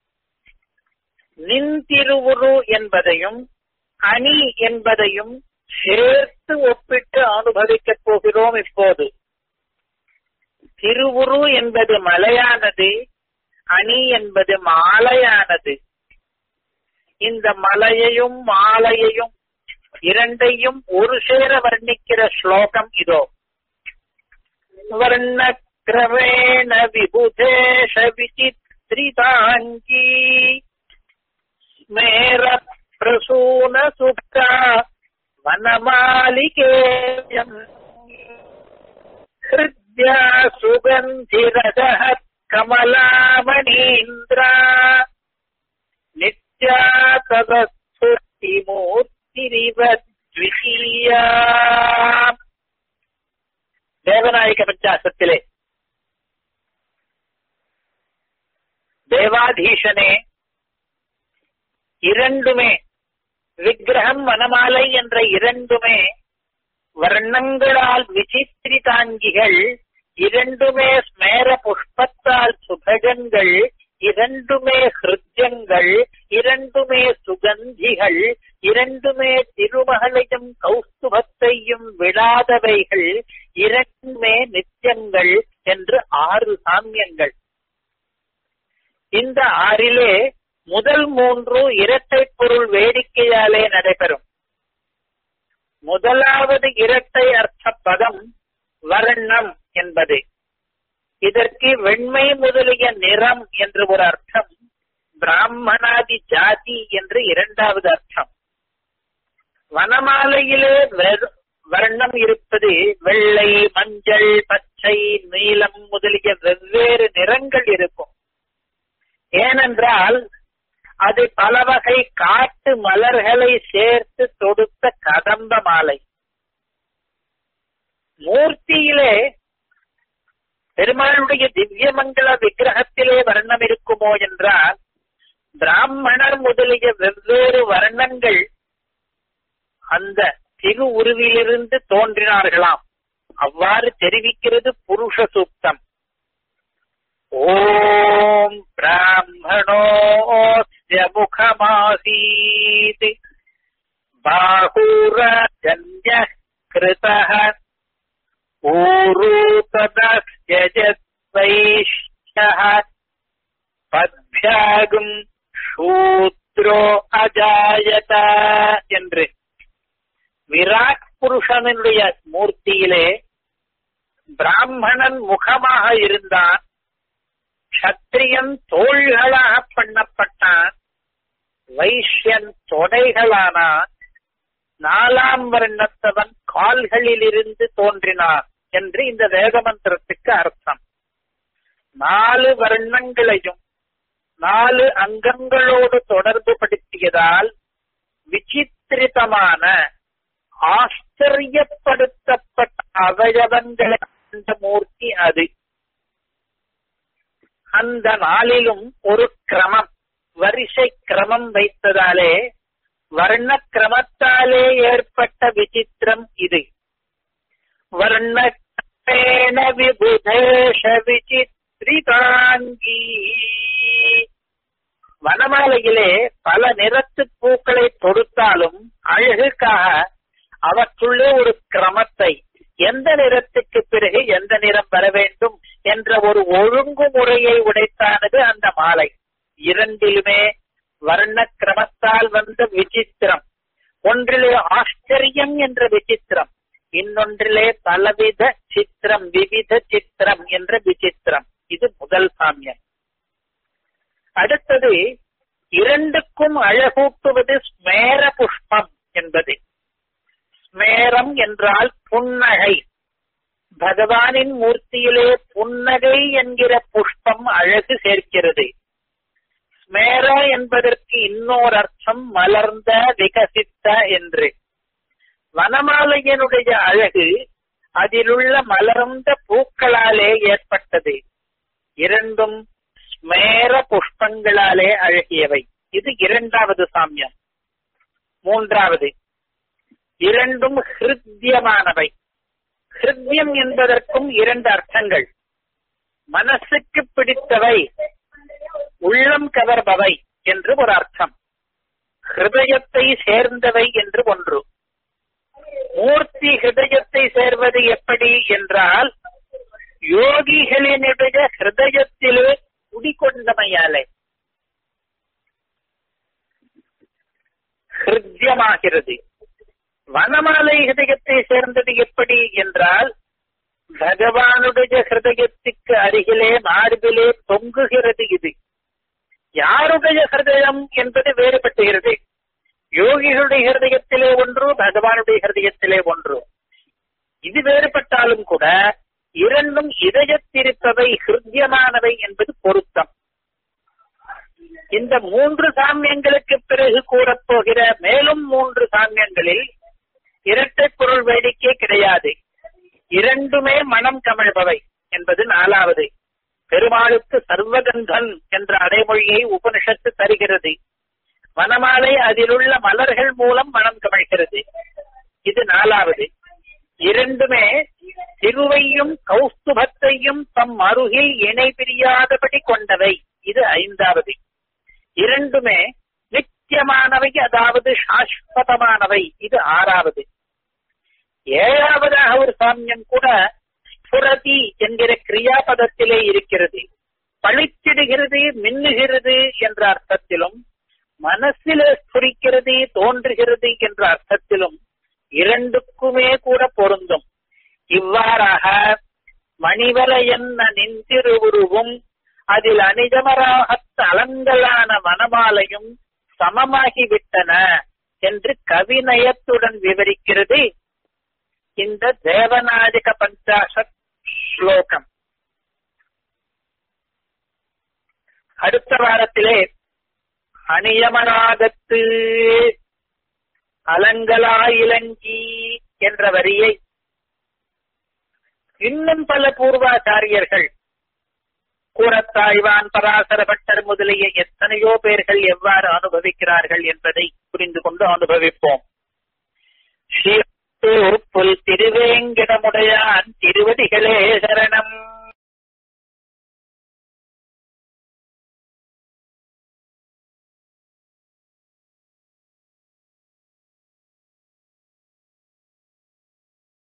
நின் திருவுரு என்பதையும் அணி என்பதையும் சேர்த்து ஒப்பிட்டு அனுபவிக்கப் போகிறோம் இப்போது திருவுரு என்பது மலையானது அணி என்பது மாலையானது இந்த மலையையும் மாலையையும் இரண்டையும் ஒரு சேர வர்ணிக்கிற ஸ்லோகம் இதோ வர்ணக்கிரமேண விபுதேஷ விசித்ரிதாங்கி ஸ்மேர பிரசூன சுப்தா வனமாலிகேயம் ஹிருத்யா சுகந்திரதः கமலாமணீந்திரா நித்யா ததஸ்துதிமூர்த்திரிவ த்விதீயா தேவநாயக பஞ்சாசத்திலே தேவாதீசனே இரண்டுமே விக்கிரகம் வனமாலை என்ற இரண்டுமே வர்ணங்களால் விசித்திரிதாங்கிகள் இரண்டுமே ஸ்மேர புஷ்பத்தால் சுபகங்கள் இரண்டுமே ஹிருத்யங்கள் இரண்டுமே சுகந்திகள் இரண்டுமே திருமகளையும் கௌஸ்துபத்தையும் விடாதவைகள் இரண்டுமே நித்தியங்கள் என்று ஆறு சாமியங்கள் இந்த ஆறிலே முதல் மூன்று இரட்டை பொருள் வேடிக்கையாலே நடைபெறும் முதலாவது இரட்டை அர்த்த பதம் வர்ணம் என்பது இதற்கு வெண்மை முதலிய நிறம் என்று ஒரு அர்த்தம் பிராமணாதி ஜாதி என்று இரண்டாவது அர்த்தம் வனமாலையிலே வர்ணம் இருப்பது வெள்ளை மஞ்சள் பச்சை நீலம் முதலிய வெவ்வேறு நிறங்கள் இருக்கும் ஏனென்றால் அது பல வகை காட்டு மலர்களை சேர்த்து தொடுத்த கதம்ப மாலை மூர்த்தியிலே பெருமாளுடைய திவ்யமங்கல விக்கிரகத்திலே வர்ணம் இருக்குமோ என்றால் பிராமணர் முதலிய வெவ்வேறு வர்ணங்கள் அந்த திரு உருவிலிருந்து தோன்றினார்களாம் அவ்வாறு தெரிவிக்கிறது புருஷ சூக்தம் ஓம் பிராமணோஸ்ய முகமாசீத் பாகூரஜன்ய கிருதः ஊரூததஸ்யஜத்வைஷ்யः பத்யாகும் சூத்ரோ அஜாயத என்று விராட் புருஷனுடைய மூர்த்தியிலே பிராமணன் முகமாக இருந்தான் சத்திரியன் தோள்களாக பண்ணப்பட்டான் வைஷ்யன் தொடைகளானான் நாலாம் வர்ணத்தவன் கால்களிலிருந்து தோன்றினான் என்று இந்த வேத மந்திரத்துக்கு அர்த்தம் நாலு வர்ணங்களையும் நாலு அங்கங்களோடு தொடர்பு படுத்தியதால் விசித்திரிதமான ஆச்சரியப்படுத்தப்பட்ட அவயவங்களை கொண்ட மூர்த்தி அது அந்த நாளிலும் ஒரு கிரமம் வரிசை கிரமம் வைத்ததாலே வர்ண கிரமத்தாலே ஏற்பட்ட விசித்திரம் இது வர்ணேன விபுதேஷ விசித்ரிதாங்கி வனமாலையிலே பல நிறத்து பூக்களை தொடுத்தாலும் அழகுக்காக அவற்றுள்ளே ஒரு கிரமத்தை எந்த நிறத்துக்கு பிறகு எந்த நிறம் வர வேண்டும் என்ற ஒரு ஒழுங்குமுறையை உடைத்தானது அந்த மாலை இரண்டிலுமே வர்ண கிரமத்தால் வந்த விசித்திரம் ஒன்றிலே ஆச்சரியம் என்ற விசித்திரம் இன்னொன்றிலே பலவித சித்திரம் விவித சித்திரம் என்ற விசித்திரம் இது முதல் சாமியம் அடுத்தது இரண்டுக்கும் அழகூட்டுவது ஸ்மேர புஷ்பம் என்பது ஸ்மேரம் என்றால் புன்னகை பகவானின் மூர்த்தியிலே புன்னகை என்கிற புஷ்பம் அழகு சேர்க்கிறது ஸ்மேர என்பதற்கு இன்னொரு அர்த்தம் மலர்ந்த விகசித்த என்று வனமாலையனுடைய அழகு அதிலுள்ள மலர்ந்த பூக்களாலே ஏற்பட்டது இரண்டும் ஸ்மேர புஷ்பங்களாலே அழகியவை இது இரண்டாவது சாமியம் மூன்றாவது இரண்டும் ஹிருத்தியமானவை ஹிருத்யம் என்பதற்கும் இரண்டு அர்த்தங்கள் மனசுக்கு பிடித்தவை உள்ளம் கவர்பவை என்று ஒரு அர்த்தம் ஹிருதயத்தை சேர்ந்தவை என்று ஒன்று மூர்த்தி ஹிருதயத்தை சேர்வது எப்படி என்றால் யோகிகளினுடைய ஹிருதயத்திலே குடிகொண்டமையாலே ஹிருத்யமாகிறது வனமாலை ஹிருதயத்தை சேர்ந்தது எப்படி என்றால் பகவானுடைய ஹிருதயத்துக்கு அருகிலே மார்பிலே தொங்குகிறது இது யாருடைய ஹிருதயம் என்பது வேறுபட்டுகிறது யோகிகளுடைய ஹிருதயத்திலே ஒன்று பகவானுடைய ஹிருதயத்திலே ஒன்று இது வேறுபட்டாலும் கூட இரண்டும் இதயத்திருப்பவை ஹிருத்தியமானவை என்பது பொருத்தம் இந்த மூன்று சாமியங்களுக்கு பிறகு கூறப்போகிற மேலும் மூன்று சாமியங்களில் இரட்டை பொருள் வேடிக்கை கிடையாது இரண்டுமே மனம் கமிழ்பவை என்பது நாலாவது பெருமாளுக்கு சர்வகந்தன் என்ற அடைமொழியை உபனிஷத்து தருகிறது வனமாலை அதிலுள்ள மலர்கள் மூலம் மனம் கமிழ்கிறது இது நாலாவது இரண்டுமே திருவையும் கௌஸ்துபத்தையும் தம் அருகில் இணை பிரியாதபடி கொண்டவை இது ஐந்தாவது இரண்டுமே நித்தியமானவை அதாவது சாஸ்வதமானவை இது ஆறாவது ஏழாவதாக ஒரு சாமியம் கூட ஸ்புரதி என்கிற கிரியாபதத்திலே இருக்கிறது பழிச்சிடுகிறது மின்னுகிறது என்ற அர்த்தத்திலும் மனசிலே ஸ்புரிக்கிறது தோன்றுகிறது என்ற அர்த்தத்திலும் இரண்டுக்குமே கூட பொருந்தும் இவ்வாறாக மணிவலையன்ன நின்றிருவுருவும் அதில் அனிஜமராக தலங்களான வனமாலையும் சமமாகிவிட்டன என்று கவிநயத்துடன் விவரிக்கிறது இந்த தேவநாயக பஞ்சாசத் ஸ்லோகம் அடுத்த வாரத்திலே அணியமராகத்து அலங்கலா இலங்கி என்ற வரியை இன்னும் பல பூர்வாச்சாரியர்கள் கூறத்தாய்வான் பராசர பட்டர் முதலிய எத்தனையோ பேர்கள் எவ்வாறு அனுபவிக்கிறார்கள் என்பதை புரிந்து கொண்டு அனுபவிப்போம் ஸ்ரீ புல் திருவேங்கடமுடையான் திருவடிகளே சரணம்